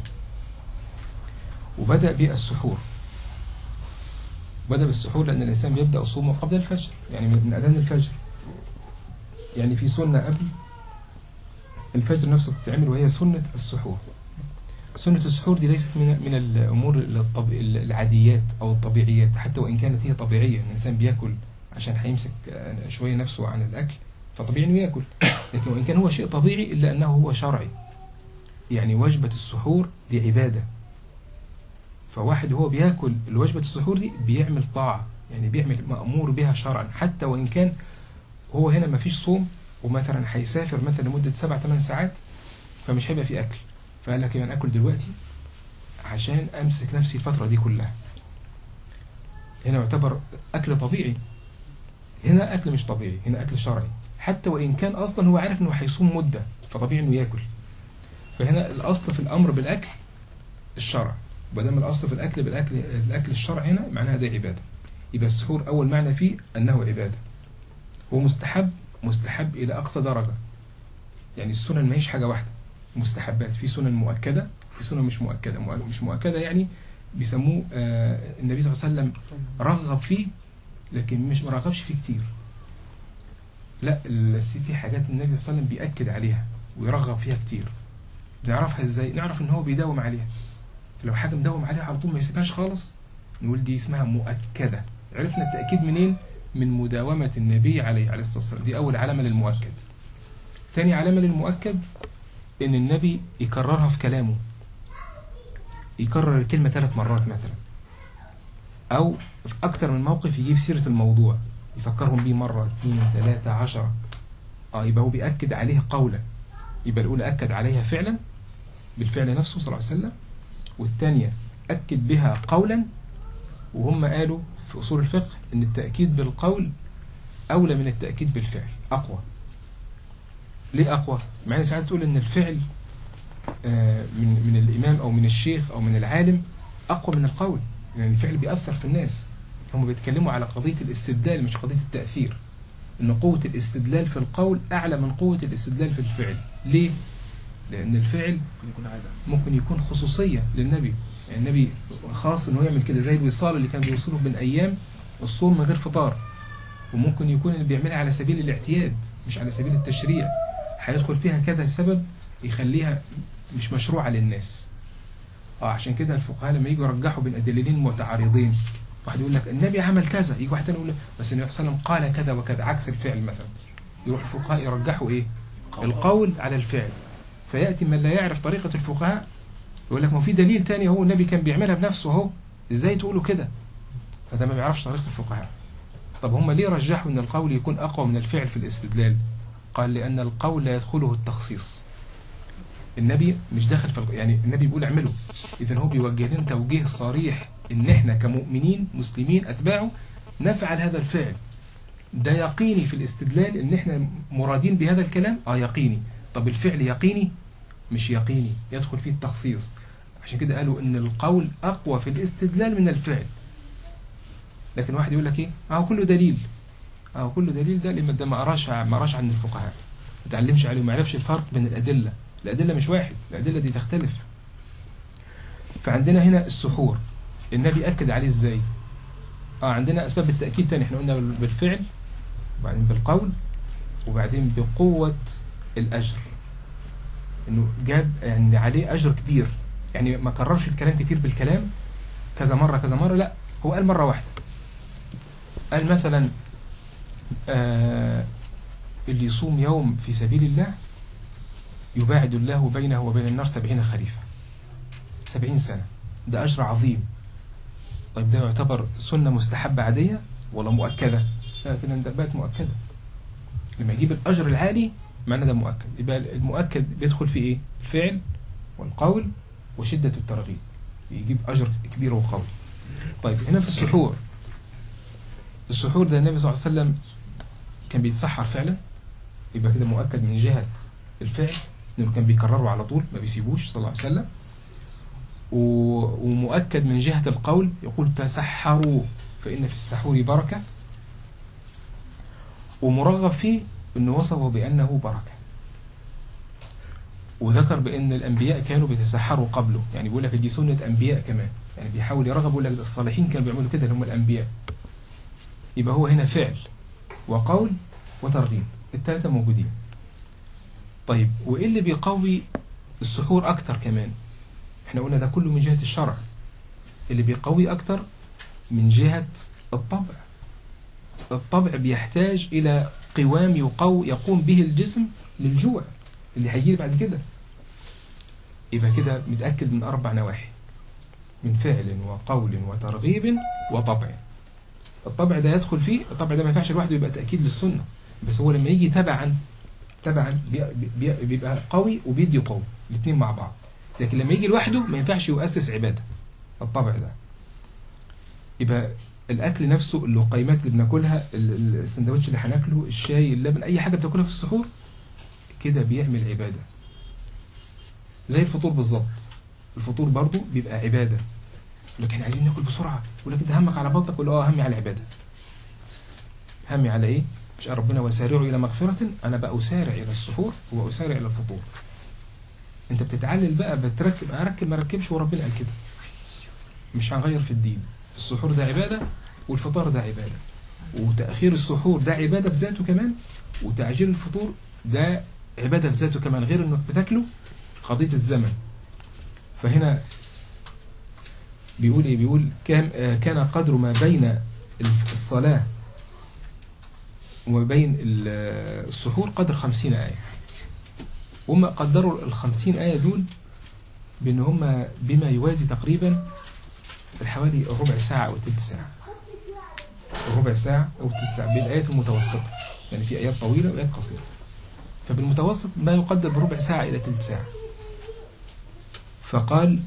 وبدأ بالسحور بدأ بالسحور لأن الإنسان بيبدأ صومه قبل الفجر يعني من أذان الفجر يعني في سنة قبل الفجر نفسه بتتعمل وهي سنة السحور سنة السحور دي ليست من من الأمور الطب... العاديات أو الطبيعيات حتى وإن كانت هي طبيعية إن الإنسان بياكل عشان هيمسك آه، شوية نفسه عن الأكل فطبيعي إنه ياكل لكن وإن كان هو شيء طبيعي إلا أنه هو شرعي يعني وجبة السحور دي عبادة فواحد هو بياكل الوجبة السحور دي بيعمل طاعة يعني بيعمل مأمور بها شرعا حتى وإن كان هو هنا مفيش صوم ومثلا هيسافر مثلا لمدة سبع ثمان ساعات فمش هيبقى في أكل فقال لك أنا أكل دلوقتي عشان أمسك نفسي الفترة دي كلها هنا يعتبر أكل طبيعي هنا أكل مش طبيعي هنا أكل شرعي حتى وإن كان أصلا هو عارف إنه هيصوم مدة فطبيعي إنه ياكل فهنا الأصل في الأمر بالأكل الشرع ودام الأصل في الأكل بالأكل الأكل الشرع هنا معناها ده عبادة يبقى السحور أول معنى فيه أنه عبادة هو مستحب مستحب إلى أقصى درجة يعني السنن ما هيش حاجة واحدة مستحبات في سنن مؤكدة وفي سنن مش مؤكدة مؤ- مش مؤكدة يعني بيسموه آه، النبي صلى الله عليه وسلم رغب فيه لكن مش ما رغبش فيه كتير لا ال- في حاجات النبي صلى الله عليه وسلم بيأكد عليها ويرغب فيها كتير نعرفها ازاي نعرف ان هو بيداوم عليها فلو حاجة مداوم عليها على طول ما يسيبهاش خالص نقول دي اسمها مؤكدة عرفنا التأكيد منين من مداومة النبي عليه عليه الصلاة والسلام دي أول علامة للمؤكد تاني علامة للمؤكد إن النبي يكررها في كلامه يكرر الكلمة ثلاث مرات مثلا أو في أكتر من موقف يجيب سيرة الموضوع يفكرهم بيه مرة اثنين ثلاثة عشرة آه يبقى هو بيأكد عليه قولا يبقى الأولى أكد عليها فعلا بالفعل نفسه صلى الله عليه وسلم والثانية أكد بها قولا وهم قالوا في أصول الفقه إن التأكيد بالقول أولى من التأكيد بالفعل أقوى ليه أقوى؟ مع إن ساعات تقول إن الفعل آه، من من الإمام أو من الشيخ أو من العالم أقوى من القول يعني الفعل بيأثر في الناس هم بيتكلموا على قضية الاستدلال مش قضية التأثير إن قوة الاستدلال في القول أعلى من قوة الاستدلال في الفعل ليه؟ لأن الفعل يكون عادة ممكن يكون خصوصية للنبي يعني النبي خاص انه يعمل كده زي الوصال اللي كان بيوصله بين ايام الصوم من غير فطار وممكن يكون اللي بيعملها على سبيل الاعتياد مش على سبيل التشريع هيدخل فيها كذا سبب يخليها مش مشروعة للناس اه عشان كده الفقهاء لما يجوا يرجحوا بين دليلين متعارضين واحد يقول لك النبي عمل كذا يجي واحد تاني يقول لك بس النبي صلى الله عليه وسلم قال كذا وكذا عكس الفعل مثلا يروح الفقهاء يرجحوا ايه القول على الفعل فيأتي من لا يعرف طريقة الفقهاء يقول لك ما في دليل تاني هو النبي كان بيعملها بنفسه اهو ازاي تقولوا كده فده ما بيعرفش طريقة الفقهاء طب هم ليه رجحوا ان القول يكون اقوى من الفعل في الاستدلال قال لان القول لا يدخله التخصيص النبي مش داخل في الق- يعني النبي بيقول اعمله اذا هو بيوجه لنا توجيه صريح ان احنا كمؤمنين مسلمين اتباعه نفعل هذا الفعل ده يقيني في الاستدلال ان احنا مرادين بهذا الكلام اه يقيني طب الفعل يقيني مش يقيني يدخل فيه التخصيص عشان كده قالوا ان القول اقوى في الاستدلال من الفعل لكن واحد يقول لك ايه اه كله دليل اه كله دليل ده لما ده ما قراش ما قراش عن الفقهاء ما تعلمش عليه وما يعرفش الفرق بين الادله الادله مش واحد الادله دي تختلف فعندنا هنا السحور النبي اكد عليه ازاي اه عندنا اسباب التاكيد تاني احنا قلنا بالفعل وبعدين بالقول وبعدين بقوه الاجر انه جاب يعني عليه اجر كبير يعني ما كررش الكلام كتير بالكلام كذا مره كذا مره لا هو قال مره واحده قال مثلا آه اللي يصوم يوم في سبيل الله يباعد الله بينه وبين النار سبعين خريفا سبعين سنة ده أجر عظيم طيب ده يعتبر سنة مستحبة عادية ولا مؤكدة لا كده ده بقت مؤكدة لما يجيب الأجر العالي معنى ده مؤكد يبقى المؤكد بيدخل في إيه الفعل والقول وشدة الترغيب يجيب أجر كبير وقوي طيب هنا في السحور السحور ده النبي صلى الله عليه وسلم كان بيتسحر فعلا يبقى كده مؤكد من جهة الفعل انه كان بيكرره على طول ما بيسيبوش صلى الله عليه وسلم و- ومؤكد من جهة القول يقول تسحروا فإن في السحور بركة ومرغب فيه انه وصفه بأنه بركة وذكر بأن الأنبياء كانوا بيتسحروا قبله يعني بيقول لك دي سنة أنبياء كمان يعني بيحاول يرغب يقول لك ده الصالحين كانوا بيعملوا كده اللي هم الأنبياء يبقى هو هنا فعل وقول وترغيب الثلاثة موجودين طيب وإيه اللي بيقوي السحور أكتر كمان احنا احنا قلنا ده كله من جهة الشرع اللي بيقوي أكتر من جهة الطبع الطبع بيحتاج إلى قوام يقو يقوم به الجسم للجوع اللي هيجي بعد كده يبقى كده متأكد من أربع نواحي من فعل وقول وترغيب وطبع الطبع ده يدخل فيه الطبع ده ما ينفعش لوحده يبقى تأكيد للسنة بس هو لما يجي تبعا تبعا بي- بي- بيبقى قوي وبيدي قوي الاثنين مع بعض لكن لما يجي لوحده ما ينفعش يؤسس عبادة الطبع ده يبقى الاكل نفسه اللقيمات اللي بناكلها ال- ال- السندوتش اللي هناكله الشاي اللبن اي حاجه بتاكلها في السحور كده بيعمل عباده زي الفطور بالظبط الفطور برضو بيبقى عباده يقول لك احنا عايزين ناكل بسرعه يقول لك انت همك على بطنك يقول اه همي على العباده همي على ايه مش قال ربنا وسارعوا الى مغفره انا بقى اسارع الى السحور واسارع الى الفطور انت بتتعلل بقى بتركب اركب ما ركبش وربنا قال كده مش هنغير في الدين السحور ده عبادة والفطار ده عبادة وتأخير السحور ده عبادة في ذاته كمان وتعجيل الفطور ده عبادة في ذاته كمان غير انك بتاكله قضية الزمن فهنا بيقول ايه بيقول كان آه، كان قدر ما بين الصلاة وما بين ال- آه، السحور قدر خمسين آية وهم قدروا الخمسين آية دول بأن هم بما يوازي تقريبا حوالي ربع ساعة أو تلت ساعة ربع ساعة أو تلت ساعة بالآيات المتوسطة يعني في آيات طويلة وآيات قصيرة فبالمتوسط ما يقدر بربع ساعة إلى تلت ساعة فقال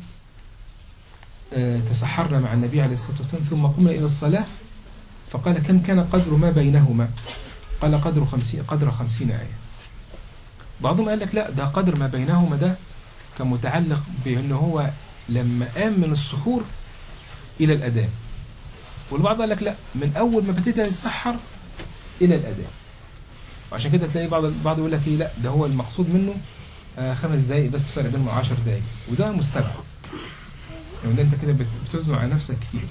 آه، تسحرنا مع النبي عليه الصلاة والسلام ثم قمنا إلى الصلاة فقال كم كان قدر ما بينهما قال قدر خمسين قدر خمسين آية بعضهم قال لك لا ده قدر ما بينهما ده كان متعلق بأنه هو لما قام من السحور إلى الأذان والبعض قال لك لا من أول ما بتبدأ تتسحر إلى الأذان وعشان كده تلاقي بعض البعض يقول لك ايه لا ده هو المقصود منه آه خمس دقايق بس فرق بينهم 10 دقايق وده مستبعد يعني ده انت كده بت- بتزنق على نفسك كتير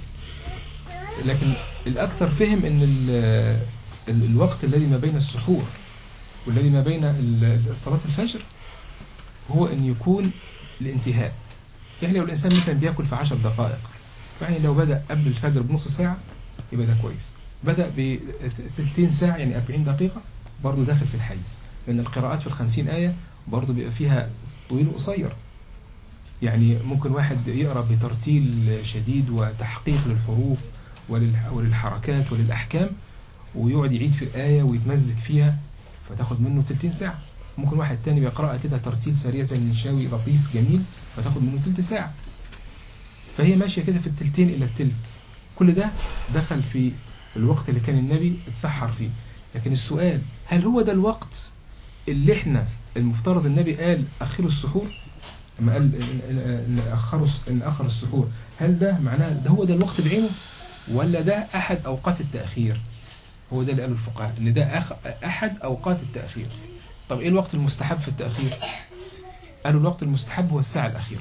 لكن الأكثر فهم ان ال- ال- الوقت الذي ما بين السحور والذي ما بين ال- صلاة الفجر هو ان يكون الانتهاء يعني لو الإنسان مثلا بياكل في 10 دقائق يعني لو بدأ قبل الفجر بنص ساعة يبقى ده كويس بدأ بثلثين ساعة يعني 40 دقيقة برضه داخل في الحيز لأن القراءات في الخمسين آية برضه بيبقى فيها طويل وقصير يعني ممكن واحد يقرأ بترتيل شديد وتحقيق للحروف وللح- وللحركات وللأحكام ويقعد يعيد في الآية ويتمزج فيها فتاخد منه تلتين ساعة ممكن واحد تاني بيقرأها كده ترتيل سريع زي المنشاوي لطيف جميل فتاخد منه تلت ساعة فهي ماشية كده في التلتين إلى التلت كل ده دخل في الوقت اللي كان النبي اتسحر فيه لكن السؤال هل هو ده الوقت اللي احنا المفترض النبي قال أخروا السحور لما قال إن- إن- إن أخروا إن أخر السحور هل ده معناه ده هو ده الوقت بعينه ولا ده أحد أوقات التأخير هو ده اللي قاله الفقهاء إن ده أخ أحد أوقات التأخير طب إيه الوقت المستحب في التأخير قالوا الوقت المستحب هو الساعة الأخيرة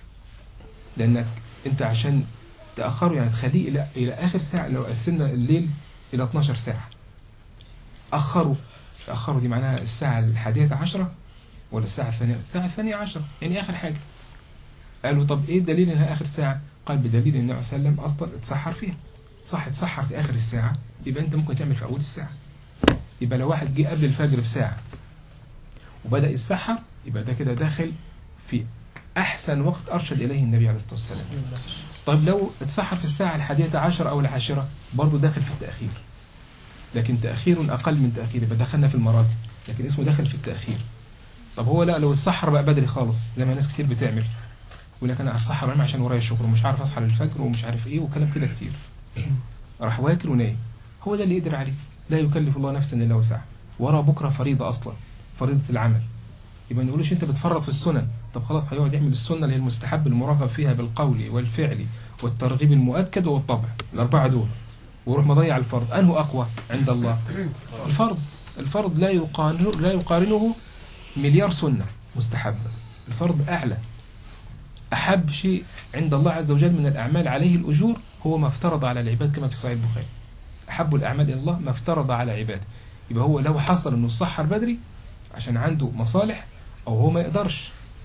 لأنك أنت عشان تأخره يعني تخليه إلى إلى آخر ساعة لو قسمنا الليل إلى 12 ساعة أخروا أخروا دي معناها الساعة الحادية عشرة ولا الساعة الثانية الساعة الثانية عشرة يعني آخر حاجة قالوا طب إيه الدليل إنها آخر ساعة قال بدليل إن النبي صلى الله عليه وسلم أصلا اتسحر فيها صح اتسحر في آخر الساعة يبقى أنت ممكن تعمل في أول الساعة يبقى لو واحد جه قبل الفجر بساعة وبدأ يتسحر يبقى ده كده داخل في أحسن وقت أرشد إليه النبي عليه الصلاة والسلام طيب لو اتسحر في الساعة الحادية عشر أو العاشرة برضه داخل في التأخير لكن تأخير أقل من تأخير يبقى دخلنا في المراتب لكن اسمه داخل في التأخير طب هو لا لو السحر بقى بدري خالص زي ما ناس كتير بتعمل يقول لك أنا هسحر وأنام عشان ورايا شغل ومش عارف أصحى للفجر ومش عارف إيه وكلام كده كتير راح واكل ونايم هو ده اللي يقدر عليه لا يكلف الله نفسا إلا وسعها ورا بكرة فريضة أصلا فريضة العمل يبقى ما نقولوش انت بتفرط في السنن طب خلاص هيقعد يعمل السنه اللي هي المستحب المرغب فيها بالقول والفعل والترغيب المؤكد والطبع الاربعه دول ويروح مضيع الفرض انه اقوى عند الله الفرض الفرض لا يقارنه لا يقارنه مليار سنه مستحبه الفرض اعلى احب شيء عند الله عز وجل من الاعمال عليه الاجور هو ما افترض على العباد كما في صحيح البخاري احب الاعمال الى الله ما افترض على عباده يبقى هو لو حصل انه سحر بدري عشان عنده مصالح او هو ما يقدرش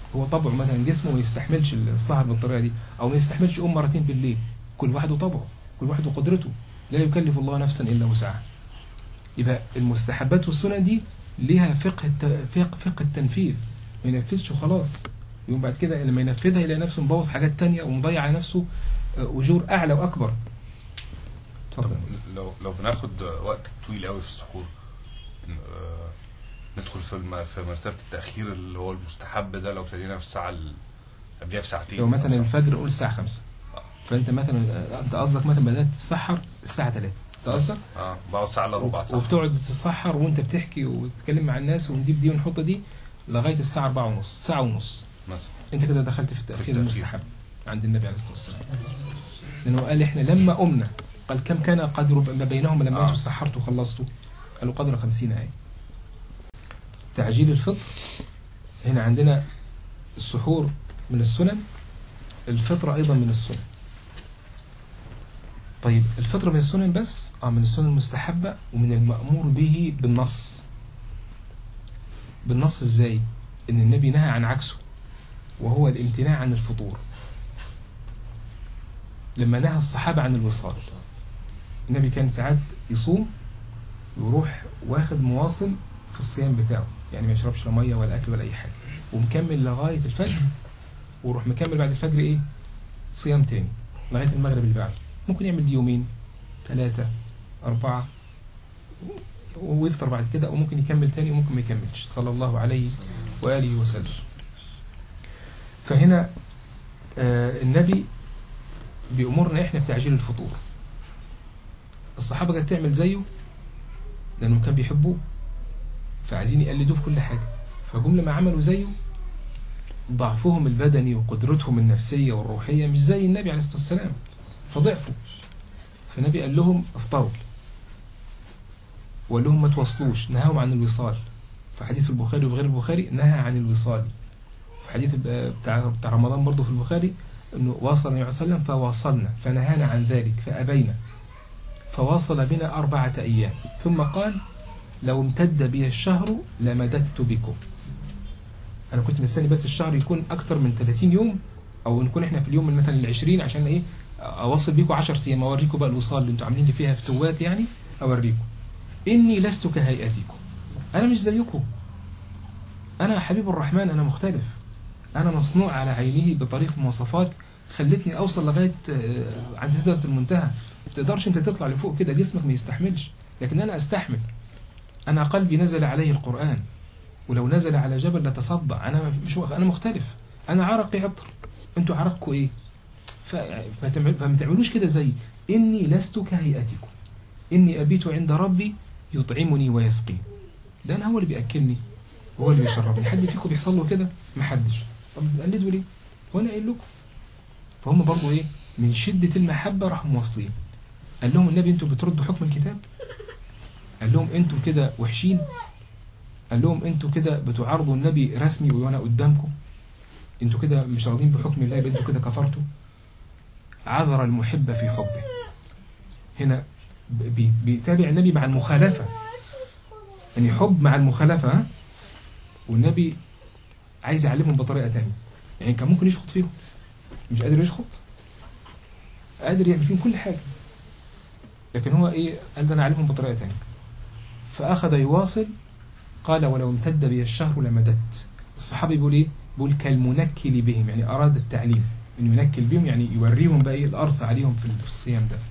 هو طبعه مثلا جسمه ما يستحملش السهر بالطريقه دي او ما يستحملش يقوم مرتين بالليل كل واحد وطبعه كل واحد وقدرته لا يكلف الله نفسا الا وسعها يبقى المستحبات والسنن دي ليها فقه الت- فقه فقه التنفيذ ما ينفذش وخلاص يقوم بعد كده لما ينفذها يلاقي نفسه مبوظ حاجات تانية ومضيع على نفسه آه، اجور اعلى واكبر طب اتفضل لو لو بناخد وقت طويل قوي في السحور آه، ندخل في الم- في مرتبه التاخير اللي هو المستحب ده لو ابتدينا في الساعه ال- قبلها بساعتين لو أو مثلا ساعة. الفجر قول الساعه 5 فانت مثلا آه، انت قصدك مثلا بدات تتسحر الساعه 3 انت قصدك اه بقعد ساعه الا ربع ساعه وبتقعد تتسحر وانت بتحكي وتتكلم مع الناس ونجيب دي ونحط دي لغايه الساعه 4 ونص ساعه ونص مثلا انت كده دخلت في التاخير التأخير. المستحب عند النبي عليه الصلاه والسلام لانه قال احنا لما قمنا قال كم كان قدر ما بينهما لما آه. انتم سحرتوا وخلصتوا قالوا قدر 50 ايه تعجيل الفطر هنا عندنا السحور من السنن الفطر ايضا من السنن طيب الفطر من السنن بس اه من السنن المستحبه ومن المامور به بالنص بالنص ازاي ان النبي نهى عن عكسه وهو الامتناع عن الفطور لما نهى الصحابة عن الوصال النبي كان ساعات يصوم ويروح واخد مواصل في الصيام بتاعه يعني ما يشربش لا ميه ولا اكل ولا اي حاجه ومكمل لغايه الفجر ويروح مكمل بعد الفجر ايه صيام تاني لغايه المغرب اللي بعده ممكن يعمل دي يومين ثلاثه اربعه ويفطر بعد كده او ممكن يكمل تاني وممكن ما يكملش صلى الله عليه واله وسلم فهنا آه النبي بيأمرنا احنا بتعجيل الفطور الصحابة كانت تعمل زيه لأنهم كانوا بيحبوه فعايزين يقلدوه في كل حاجة فجم لما عملوا زيه ضعفهم البدني وقدرتهم النفسية والروحية مش زي النبي عليه الصلاة والسلام فضعفوا فالنبي قال لهم افطروا وقال لهم ما تواصلوش نهاهم عن الوصال في حديث البخاري وغير البخاري نهى عن الوصال في حديث بتاع, بتاع رمضان برضه في البخاري انه واصل النبي صلى الله عليه وسلم فواصلنا فنهانا عن ذلك فابينا فواصل بنا أربعة أيام ثم قال لو امتد بي الشهر لمددت بكم أنا كنت مستني بس الشهر يكون أكتر من 30 يوم أو نكون إحنا في اليوم مثلا العشرين عشان إيه أوصل بيكم 10 أيام أوريكم بقى الوصال اللي أنتوا عاملين لي فيها فتوات يعني أوريكم إني لست كهيئتكم أنا مش زيكم أنا حبيب الرحمن أنا مختلف أنا مصنوع على عينه بطريق مواصفات خلتني أوصل لغاية آه، عند سدرة المنتهى ما تقدرش أنت تطلع لفوق كده جسمك ما يستحملش لكن أنا أستحمل أنا قلبي نزل عليه القرآن ولو نزل على جبل لتصدع أنا مش أنا مختلف أنا عرقي عطر أنتوا عرقكم إيه ف- فما تعمل- فما تعملوش كده زي إني لست كهيئتكم إني أبيت عند ربي يطعمني ويسقين ده أنا هو اللي بيأكلني هو اللي بيشربني حد فيكم بيحصل له كده محدش طب بتقلدوا ليه وانا قايل لكم فهم برضو ايه من شدة المحبة راحوا مواصلين قال لهم النبي انتوا بتردوا حكم الكتاب قال لهم انتوا كده وحشين قال لهم انتوا كده بتعارضوا النبي رسمي وانا قدامكم انتوا كده مش راضين بحكم الله يبقى انتوا كده كفرتوا عذر المحب في حبه هنا بي- بيتابع النبي مع المخالفة يعني حب مع المخالفة ها؟ والنبي عايز يعلمهم بطريقة تانية يعني كان ممكن يشخط فيهم مش قادر يشخط قادر يعمل فيهم كل حاجة لكن هو ايه قال ده انا اعلمهم بطريقة تانية فأخذ يواصل قال ولو امتد بي الشهر لمددت الصحابي بيقول ايه بيقول كالمنكل بهم يعني أراد التعليم انه ينكل بهم يعني يوريهم بقى ايه القرص عليهم في في الصيام ده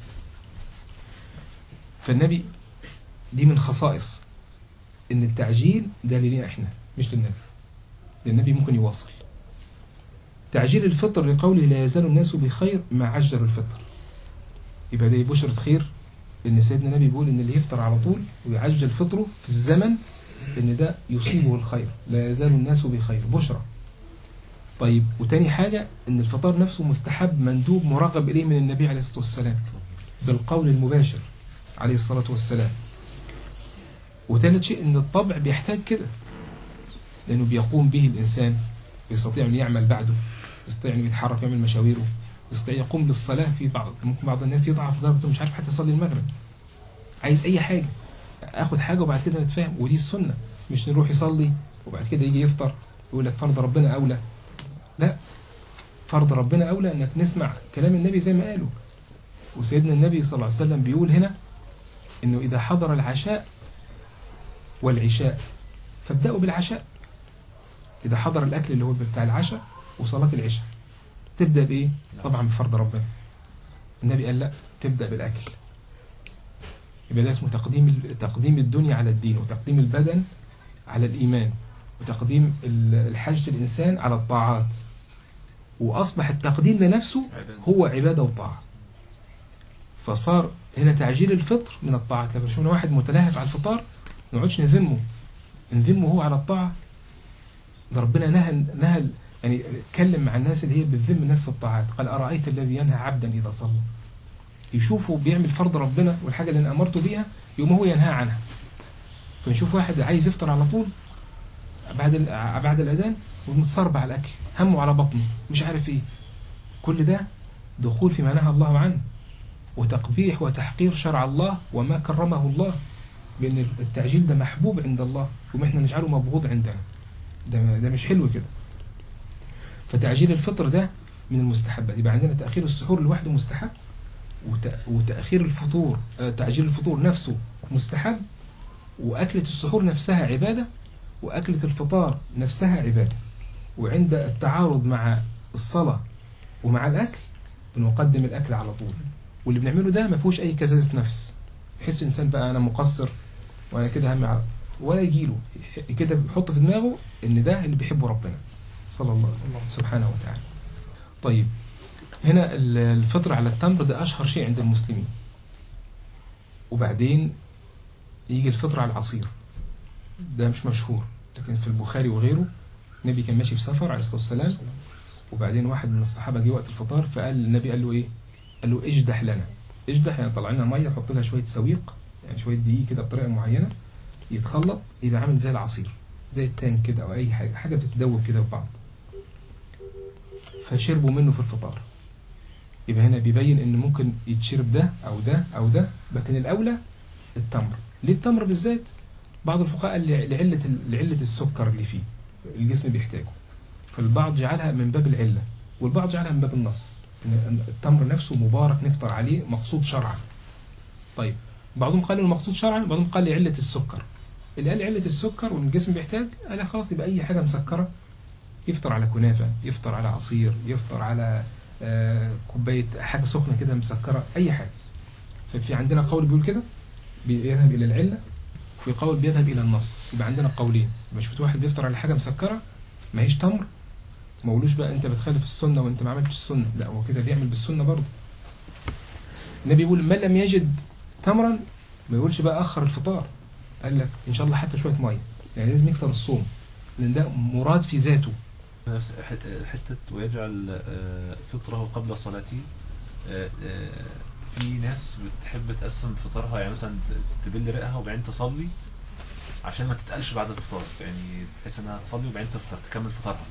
فالنبي دي من خصائص ان التعجيل ده لينا احنا مش للنبي ده النبي ممكن يواصل تعجيل الفطر لقوله لا يزال الناس بخير ما عجلوا الفطر يبقى ده بشرة خير ان سيدنا النبي بيقول ان اللي يفطر على طول ويعجل فطره في الزمن ان ده يصيبه الخير لا يزال الناس بخير بشرة طيب وتاني حاجة ان الفطار نفسه مستحب مندوب مرغب اليه من النبي عليه الصلاة والسلام بالقول المباشر عليه الصلاة والسلام وثالث شيء ان الطبع بيحتاج كده لانه بيقوم به الانسان يستطيع ان يعمل بعده يستطيع ان يتحرك يعمل مشاويره يستطيع يقوم بالصلاه في بعض ممكن بعض الناس يضعف لدرجه إنه مش عارف حتى يصلي المغرب عايز اي حاجه اخد حاجه وبعد كده نتفاهم ودي السنه مش نروح يصلي وبعد كده يجي يفطر يقول لك فرض ربنا اولى لا فرض ربنا أولى أنك نسمع كلام النبي زي ما قالوا وسيدنا النبي صلى الله عليه وسلم بيقول هنا أنه إذا حضر العشاء والعشاء فابدأوا بالعشاء إذا حضر الأكل اللي هو بتاع العشاء وصلاة العشاء تبدأ بإيه؟ طبعا بفرض ربنا النبي قال لا تبدأ بالأكل يبقى ده اسمه تقديم تقديم الدنيا على الدين وتقديم البدن على الإيمان وتقديم ال- الحاجة الإنسان على الطاعات وأصبح التقديم لنفسه هو عبادة وطاعة فصار هنا تعجيل الفطر من الطاعات لما شفنا واحد متلهف على الفطار ما نقعدش نذمه نذمه هو على الطاعة ده ربنا نهى نهى يعني اتكلم مع الناس اللي هي بتذم الناس في الطاعات قال أرأيت الذي ينهى عبدا إذا صلى يشوفوا بيعمل فرض ربنا والحاجة اللي أنا أمرته بيها يقوم هو ينهى عنها فنشوف واحد عايز يفطر على طول بعد ال- بعد الأذان ومتصربع على الأكل همه على بطنه مش عارف إيه كل ده دخول في ما نهى الله عنه وتقبيح وتحقير شرع الله وما كرمه الله بأن التعجيل ده محبوب عند الله وما احنا نجعله مبغوض عندنا ده, ده مش حلو كده فتعجيل الفطر ده من المستحبات يبقى عندنا تأخير السحور لوحده مستحب وت- وتأخير الفطور آه، تعجيل الفطور نفسه مستحب وأكلة السحور نفسها عبادة وأكلة الفطار نفسها عبادة وعند التعارض مع الصلاة ومع الأكل بنقدم الأكل على طول واللي بنعمله ده ما فيهوش أي كزازة نفس يحس الإنسان بقى أنا مقصر وأنا كده همي على ولا يجيله كده بيحط في دماغه إن ده اللي بيحبه ربنا صلى الله عليه وسلم سبحانه وتعالى طيب هنا ال- الفطر على التمر ده أشهر شيء عند المسلمين وبعدين يجي الفطر على العصير ده مش مشهور لكن في البخاري وغيره النبي كان ماشي في سفر عليه الصلاة والسلام وبعدين واحد من الصحابة جه وقت الفطار فقال النبي قال له إيه قال له اجدح لنا اجدح يعني طلع لنا مية حط لها شوية سويق يعني شوية دقيق كده بطريقة معينة يتخلط يبقى عامل زي العصير زي التان كده أو أي حاجة حاجة بتتدوب كده في بعض فشربوا منه في الفطار يبقى هنا بيبين ان ممكن يتشرب ده او ده او ده لكن الاولى التمر ليه التمر بالذات بعض الفقهاء قال لع- لعله ال- لعله السكر اللي فيه الجسم بيحتاجه فالبعض جعلها من باب العله والبعض جعلها من باب النص ان التمر نفسه مبارك نفطر عليه مقصود شرعا طيب بعضهم قال المقصود شرعا بعضهم قال لعله السكر اللي قال علة السكر وان الجسم بيحتاج قال خلاص يبقى اي حاجه مسكره يفطر على كنافه يفطر على عصير يفطر على آه، كوبايه حاجه سخنه كده مسكره اي حاجه ففي عندنا قول بيقول كده بيذهب الى العله وفي قول بيذهب الى النص يبقى عندنا قولين يبقى شفت واحد بيفطر على حاجه مسكره ما هيش تمر ما قولوش بقى انت بتخالف السنه وانت ما عملتش السنه لا هو كده بيعمل بالسنه برضه النبي يقول من لم يجد تمرا ما يقولش بقى اخر الفطار قال لك ان شاء الله حتى شويه ميه يعني لازم يكسر الصوم لان ده مراد في ذاته نفس ح- حتة ويجعل آه، فطره قبل صلاته آه، آه، في ناس بتحب تقسم فطارها يعني مثلا تبل رقها وبعدين تصلي عشان ما تتقلش بعد الفطار يعني بحيث انها تصلي وبعدين تفطر تكمل فطارها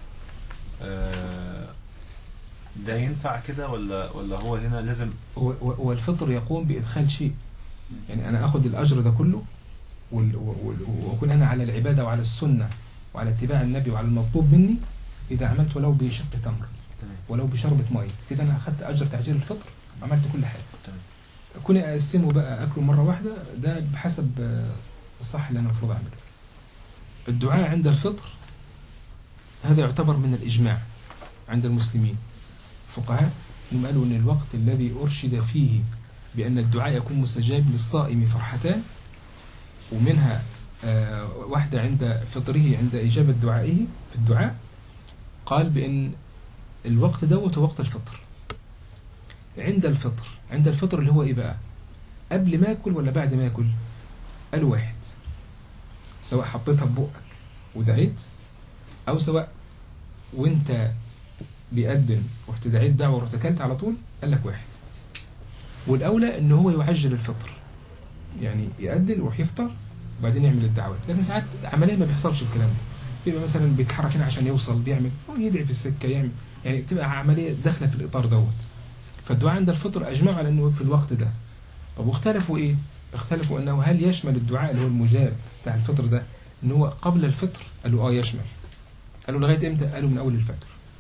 آه، ده ينفع كده ولا ولا هو هنا لازم و- و- والفطر يقوم بإدخال شيء يعني أنا أخذ الأجر ده كله وال- وال- وأكون أنا على العبادة وعلى السنة وعلى اتباع النبي وعلى المطلوب مني إذا عملت ولو بشق تمر تمام ولو بشربة مية كده أنا أخذت أجر تعجيل الفطر عملت كل حاجة تمام كوني أقسمه بقى أكله مرة واحدة ده بحسب آه، الصح اللي أنا المفروض أعمله الدعاء عند الفطر هذا يعتبر من الإجماع عند المسلمين فقهاء هم قالوا أن الوقت الذي أرشد فيه بأن الدعاء يكون مستجاب للصائم فرحتان ومنها آه، واحدة عند فطره عند إجابة دعائه في الدعاء قال بأن الوقت دوت هو وقت الفطر عند الفطر عند الفطر اللي هو إيه بقى قبل ما أكل ولا بعد ما أكل قال واحد سواء حطيتها في بقك ودعيت أو سواء وانت بيقدم رحت دعيت دعوة ورحت أكلت على طول قال لك واحد والأولى إن هو يعجل الفطر يعني يقدم ويروح يفطر وبعدين يعمل الدعوات لكن ساعات عمليا ما بيحصلش الكلام ده بيبقى مثلا بيتحرك هنا عشان يوصل بيعمل أو يدعي في السكة يعمل يعني بتبقى عملية داخلة في الإطار دوت فالدعاء عند الفطر أجمعوا على أنه في الوقت ده طب واختلفوا إيه؟ اختلفوا أنه هل يشمل الدعاء اللي هو المجاب بتاع الفطر ده ان هو قبل الفطر قالوا اه يشمل قالوا لغايه امتى قالوا من اول الفجر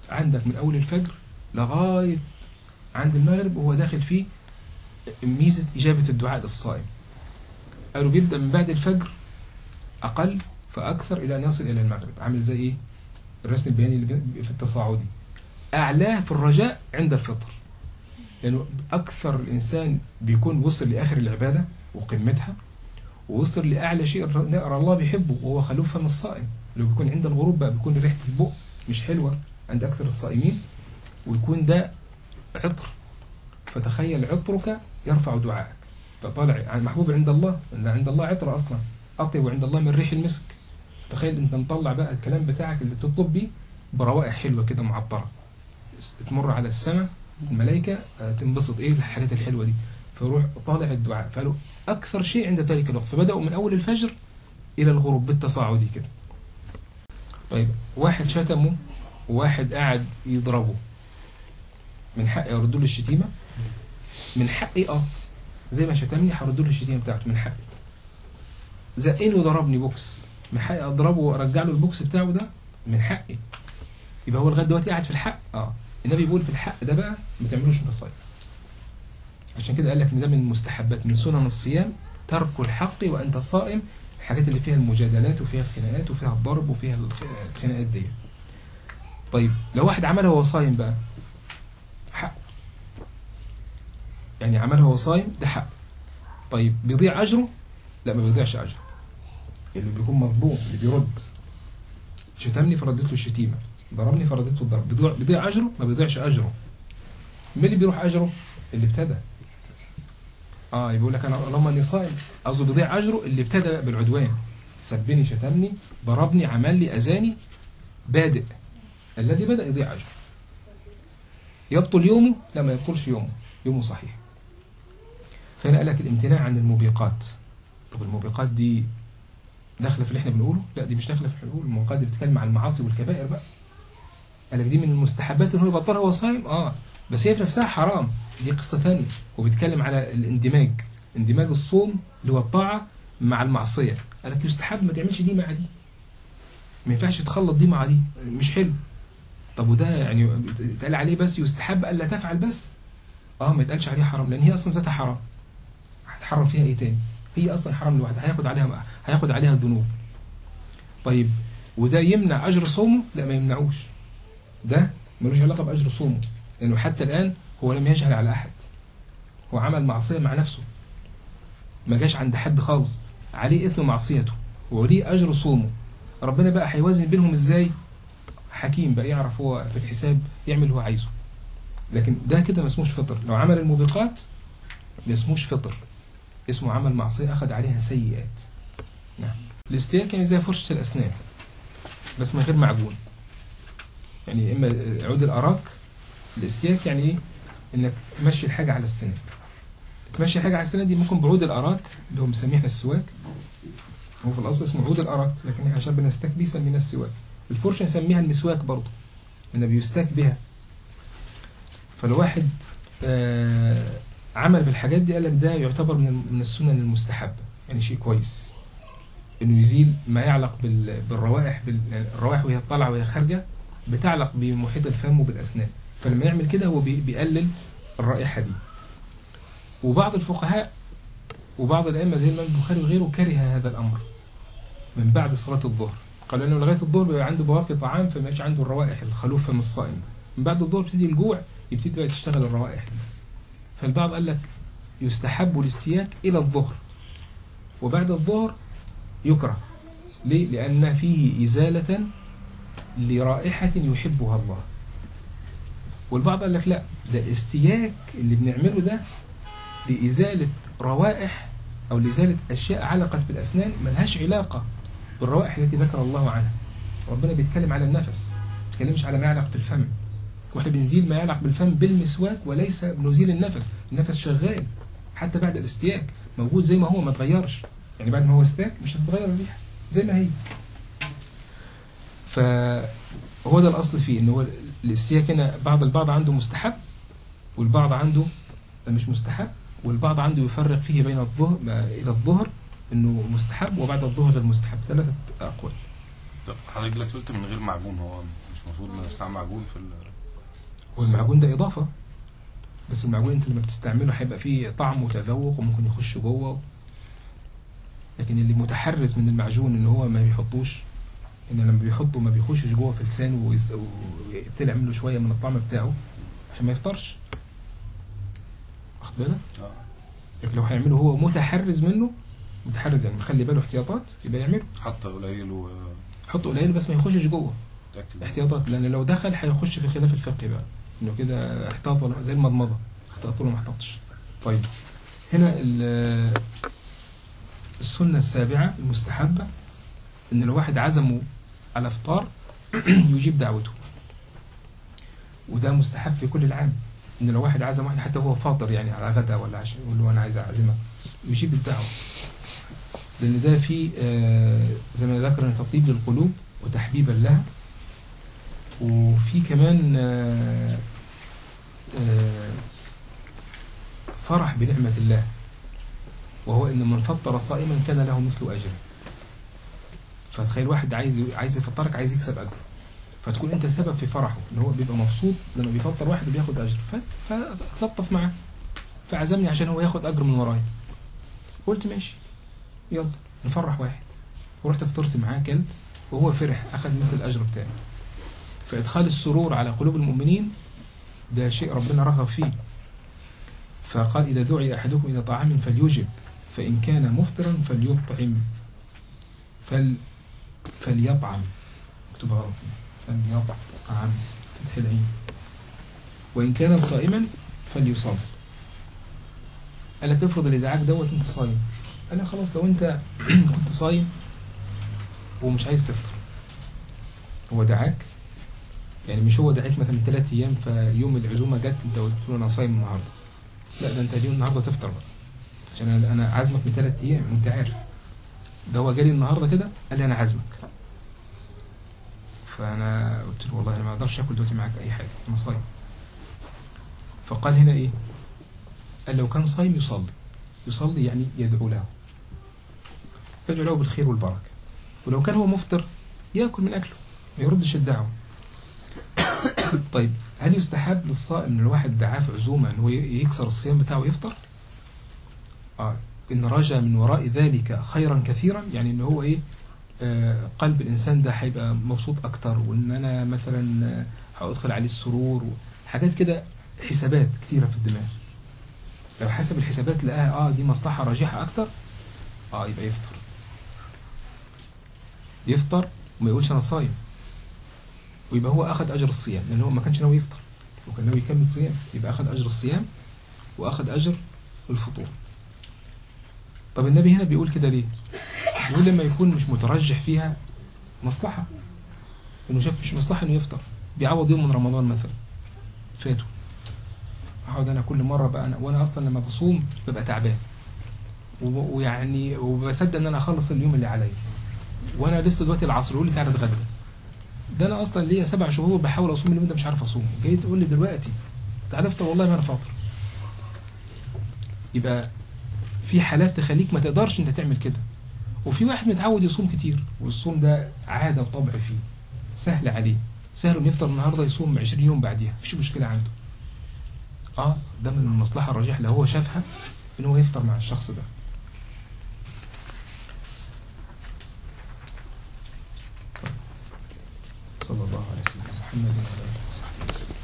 عندك من أول الفجر لغاية عند المغرب وهو داخل فيه ميزة إجابة الدعاء للصائم قالوا بيبدأ من بعد الفجر أقل فأكثر إلى أن يصل إلى المغرب عامل زي إيه الرسم البياني اللي بي- في التصاعدي أعلاه في الرجاء عند الفطر لأنه أكثر الإنسان بيكون وصل لآخر العبادة وقمتها ووصل لأعلى شيء نقرأ الله بيحبه وهو خلوف فم الصائم لو بيكون عند الغروب بقى بيكون ريحة البق مش حلوة عند أكثر الصائمين ويكون ده عطر فتخيل عطرك يرفع دعائك فطالع عن محبوب عند الله ان عند الله عطر اصلا اطيب عند الله من ريح المسك تخيل انت مطلع بقى الكلام بتاعك اللي بتطلب بيه بروائح حلوه كده معطره س- تمر على السماء الملائكه آه، تنبسط ايه الحاجات الحلوه دي فيروح طالع الدعاء فقالوا اكثر شيء عند ذلك الوقت فبداوا من اول الفجر الى الغروب بالتصاعدي كده طيب واحد شتمه وواحد قاعد يضربه من حقي ارد له الشتيمه من حقي اه زي ما شتمني هرد له الشتيمه بتاعته من حقي زقني وضربني بوكس من حقي اضربه وارجع له البوكس بتاعه ده من حقي يبقى هو لغايه دلوقتي قاعد في الحق اه النبي بيقول في الحق ده بقى ما تعملوش انت صايم عشان كده قال لك ان ده من المستحبات من سنن الصيام ترك الحق وانت صائم الحاجات اللي فيها المجادلات وفيها الخناقات وفيها الضرب وفيها الخ- الخناقات دي طيب لو واحد عملها وهو صايم بقى حق يعني عملها وهو صايم ده حق طيب بيضيع اجره لا ما بيضيعش اجره اللي بيكون مظلوم اللي بيرد شتمني فردت له الشتيمه ضربني فردت له الضرب بيضيع, بيضيع اجره ما بيضيعش اجره مين اللي بيروح اجره اللي ابتدى اه بيقول لك انا اللهم اني صائم قصده بيضيع اجره اللي ابتدى بقى بالعدوان سبني شتمني ضربني عمل لي اذاني بادئ الذي بدا يضيع اجره يبطل يومه لا ما يبطلش يومه يومه صحيح فهنا قال لك الامتناع عن الموبقات طب الموبقات دي داخله في اللي احنا بنقوله لا دي مش داخله في اللي احنا بنقوله الموبقات دي بتتكلم عن المعاصي والكبائر بقى قال لك دي من المستحبات ان هو يبطلها وهو صايم اه بس هي في نفسها حرام دي قصه ثانيه وبيتكلم على الاندماج اندماج الصوم اللي هو الطاعه مع المعصيه قال لك يستحب ما تعملش دي مع دي ما ينفعش تخلط دي مع دي مش حلو طب وده يعني اتقال عليه بس يستحب الا تفعل بس اه ما يتقالش عليها حرام لان هي اصلا ذاتها حرام هتحرم فيها ايه تاني هي اصلا حرام لوحدها هياخد عليها هياخد عليها ذنوب طيب وده يمنع اجر صومه لا ما يمنعوش ده ملوش علاقه باجر صومه لانه حتى الان هو لم يجهل على احد هو عمل معصيه مع نفسه ما جاش عند حد خالص عليه اثم معصيته وليه اجر صومه ربنا بقى هيوازن بينهم ازاي حكيم بقى يعرف هو في الحساب يعمل اللي هو عايزه لكن ده كده ما اسموش فطر لو عمل الموبقات ما اسموش فطر اسمه عمل معصية أخذ عليها سيئات نعم الاستياك يعني زي فرشة الأسنان بس من غير معجون يعني إما عود الأراك الاستياك يعني إيه إنك تمشي الحاجة على السنان تمشي الحاجة على السنان دي ممكن بعود الأراك اللي هو مسميه احنا السواك هو في الأصل اسمه عود الأراك لكن احنا عشان بنستك بيه سميناه السواك الفرشة نسميها المسواك برضه إنه بيستاك بها فالواحد آه عمل بالحاجات دي قال لك ده يعتبر من من السنن المستحبة يعني شيء كويس انه يزيل ما يعلق بال- بالروائح بال- يعني الروائح وهي طالعه وهي خارجه بتعلق بمحيط الفم وبالاسنان فلما يعمل كده هو بي- بيقلل الرائحه دي وبعض الفقهاء وبعض الائمه زي الامام البخاري وغيره كره هذا الامر من بعد صلاه الظهر قالوا انه لغايه الظهر بيبقى عنده بواقي طعام فما يبقاش عنده الروائح الخلوفه من الصائم من بعد الظهر بتبتدي الجوع يبتدي بقى تشتغل الروائح دي فالبعض قال لك يستحب الاستياك إلى الظهر وبعد الظهر يكره ليه؟ لأن فيه إزالة لرائحة يحبها الله والبعض قال لك لا ده الاستياك اللي بنعمله ده لإزالة روائح أو لإزالة أشياء علقت بالأسنان ملهاش علاقة بالروائح التي ذكر الله عنها ربنا بيتكلم على النفس ما بيتكلمش على ما يعلق في الفم واحنا بنزيل ما يعلق بالفم بالمسواك وليس بنزيل النفس النفس شغال حتى بعد الاستياك موجود زي ما هو ما اتغيرش يعني بعد ما هو استاك مش هتتغير الريحه زي ما هي فهو ده الاصل فيه ان هو الاستياك هنا بعض البعض عنده مستحب والبعض عنده مش مستحب والبعض عنده يفرق فيه بين الظهر الى الظهر انه مستحب وبعد الظهر غير مستحب ثلاثه اقوال طب حضرتك دلوقتي قلت من غير معجون هو مش المفروض نستعمل معجون في ال... والمعجون ده اضافه بس المعجون انت لما بتستعمله هيبقى فيه طعم وتذوق وممكن يخش جوه لكن اللي متحرز من المعجون ان هو ما بيحطوش ان لما بيحطه ما بيخشش جوه في لسانه ويس- ويطلع منه شويه من الطعم بتاعه عشان ما يفطرش واخد بالك اه لكن لو هيعمله هو متحرز منه متحرز يعني مخلي باله احتياطات يبقى يعمله حتى قليل وتاكد حطه قليل بس ما يخشش جوه احتياطات لان لو دخل هيخش في خلاف الفقه بقى انه كده احتاط ولا زي المضمضه احتاط ولا ما احتاطش طيب هنا ال- السنه السابعه المستحبه ان لو واحد عزمه على افطار يجيب دعوته وده مستحب في كل العام ان لو واحد عزم واحد حتى هو فاطر يعني على غدا ولا عشاء يقول له انا عايز اعزمك يجيب الدعوه لان ده في آه، زي ما ذكر تطيب للقلوب وتحبيبا لها وفي كمان آه، آه، فرح بنعمة الله وهو ان من فطر صائما كان له مثل اجره فتخيل واحد عايز عايز يفطرك عايز يكسب اجر فتكون انت سبب في فرحه ان هو بيبقى مبسوط لما بيفطر واحد وبياخد اجر ف- فتلطف معاه فعزمني عشان هو ياخد اجر من ورايا قلت ماشي يلا نفرح واحد ورحت فطرت معاه كلت وهو فرح اخذ مثل الاجر بتاعي فادخال السرور على قلوب المؤمنين ده شيء ربنا رغب فيه فقال اذا دعي احدكم الى طعام فليجب فان كان مفطرا فليطعم فل فليطعم اكتب غلط فليطعم فتح العين وان كان صائما فليصم قال لك تفرض اللي دعاك دوت انت صايم قال لك خلاص لو انت كنت صايم ومش عايز تفطر هو دعاك يعني مش هو دعاك مثلا من ثلاث ايام فيوم العزومه جت انت قلت له انا صايم النهارده لا ده انت اليوم النهارده تفطر بقى عشان انا انا عازمك من ثلاث ايام وانت عارف ده هو جالي النهارده كده قال لي انا عازمك فانا قلت له والله انا ما اقدرش اكل دلوقتي معاك اي حاجه انا صايم فقال هنا ايه قال لو كان صايم يصلي يصلي يعني يدعو له يدعو له بالخير والبركه ولو كان هو مفطر ياكل من اكله ما يردش الدعوه طيب هل يستحب للصائم ان الواحد دعاه في عزومه ان هو ي- يكسر الصيام بتاعه ويفطر؟ اه ان رجا من وراء ذلك خيرا كثيرا يعني ان هو ايه آه قلب الانسان ده هيبقى مبسوط اكتر وان انا مثلا آه، هادخل عليه السرور وحاجات كده حسابات كثيره في الدماغ لو حسب الحسابات لقاها اه دي مصلحه راجحه اكتر اه يبقى يفطر يفطر وما يقولش انا صايم ويبقى هو اخذ اجر الصيام لان هو ما كانش ناوي يفطر وكان ناوي يكمل صيام يبقى اخذ اجر الصيام واخذ اجر الفطور طب النبي هنا بيقول كده ليه بيقول لما يكون مش مترجح فيها مصلحه انه شاف مش مصلحه انه يفطر بيعوض يوم من رمضان مثلا فاته اقعد انا كل مره بقى انا وانا اصلا لما بصوم ببقى تعبان و- ويعني وبصدق ان انا اخلص اليوم اللي عليا وانا لسه دلوقتي العصر يقول لي تعالى اتغدى ده انا اصلا ليا سبع شهور بحاول اصوم اليوم ده مش عارف اصومه جاي تقول لي دلوقتي تعالى افطر والله ما انا فاطر يبقى في حالات تخليك ما تقدرش انت تعمل كده وفي واحد متعود يصوم كتير والصوم ده عاده وطبع فيه سهل عليه سهل انه يفطر النهارده يصوم 20 يوم بعديها مفيش مشكله عنده اه ده من المصلحه الراجحه اللي هو شافها ان هو يفطر مع الشخص ده صلى الله عليه وسلم محمد وعلى اله وصحبه وسلم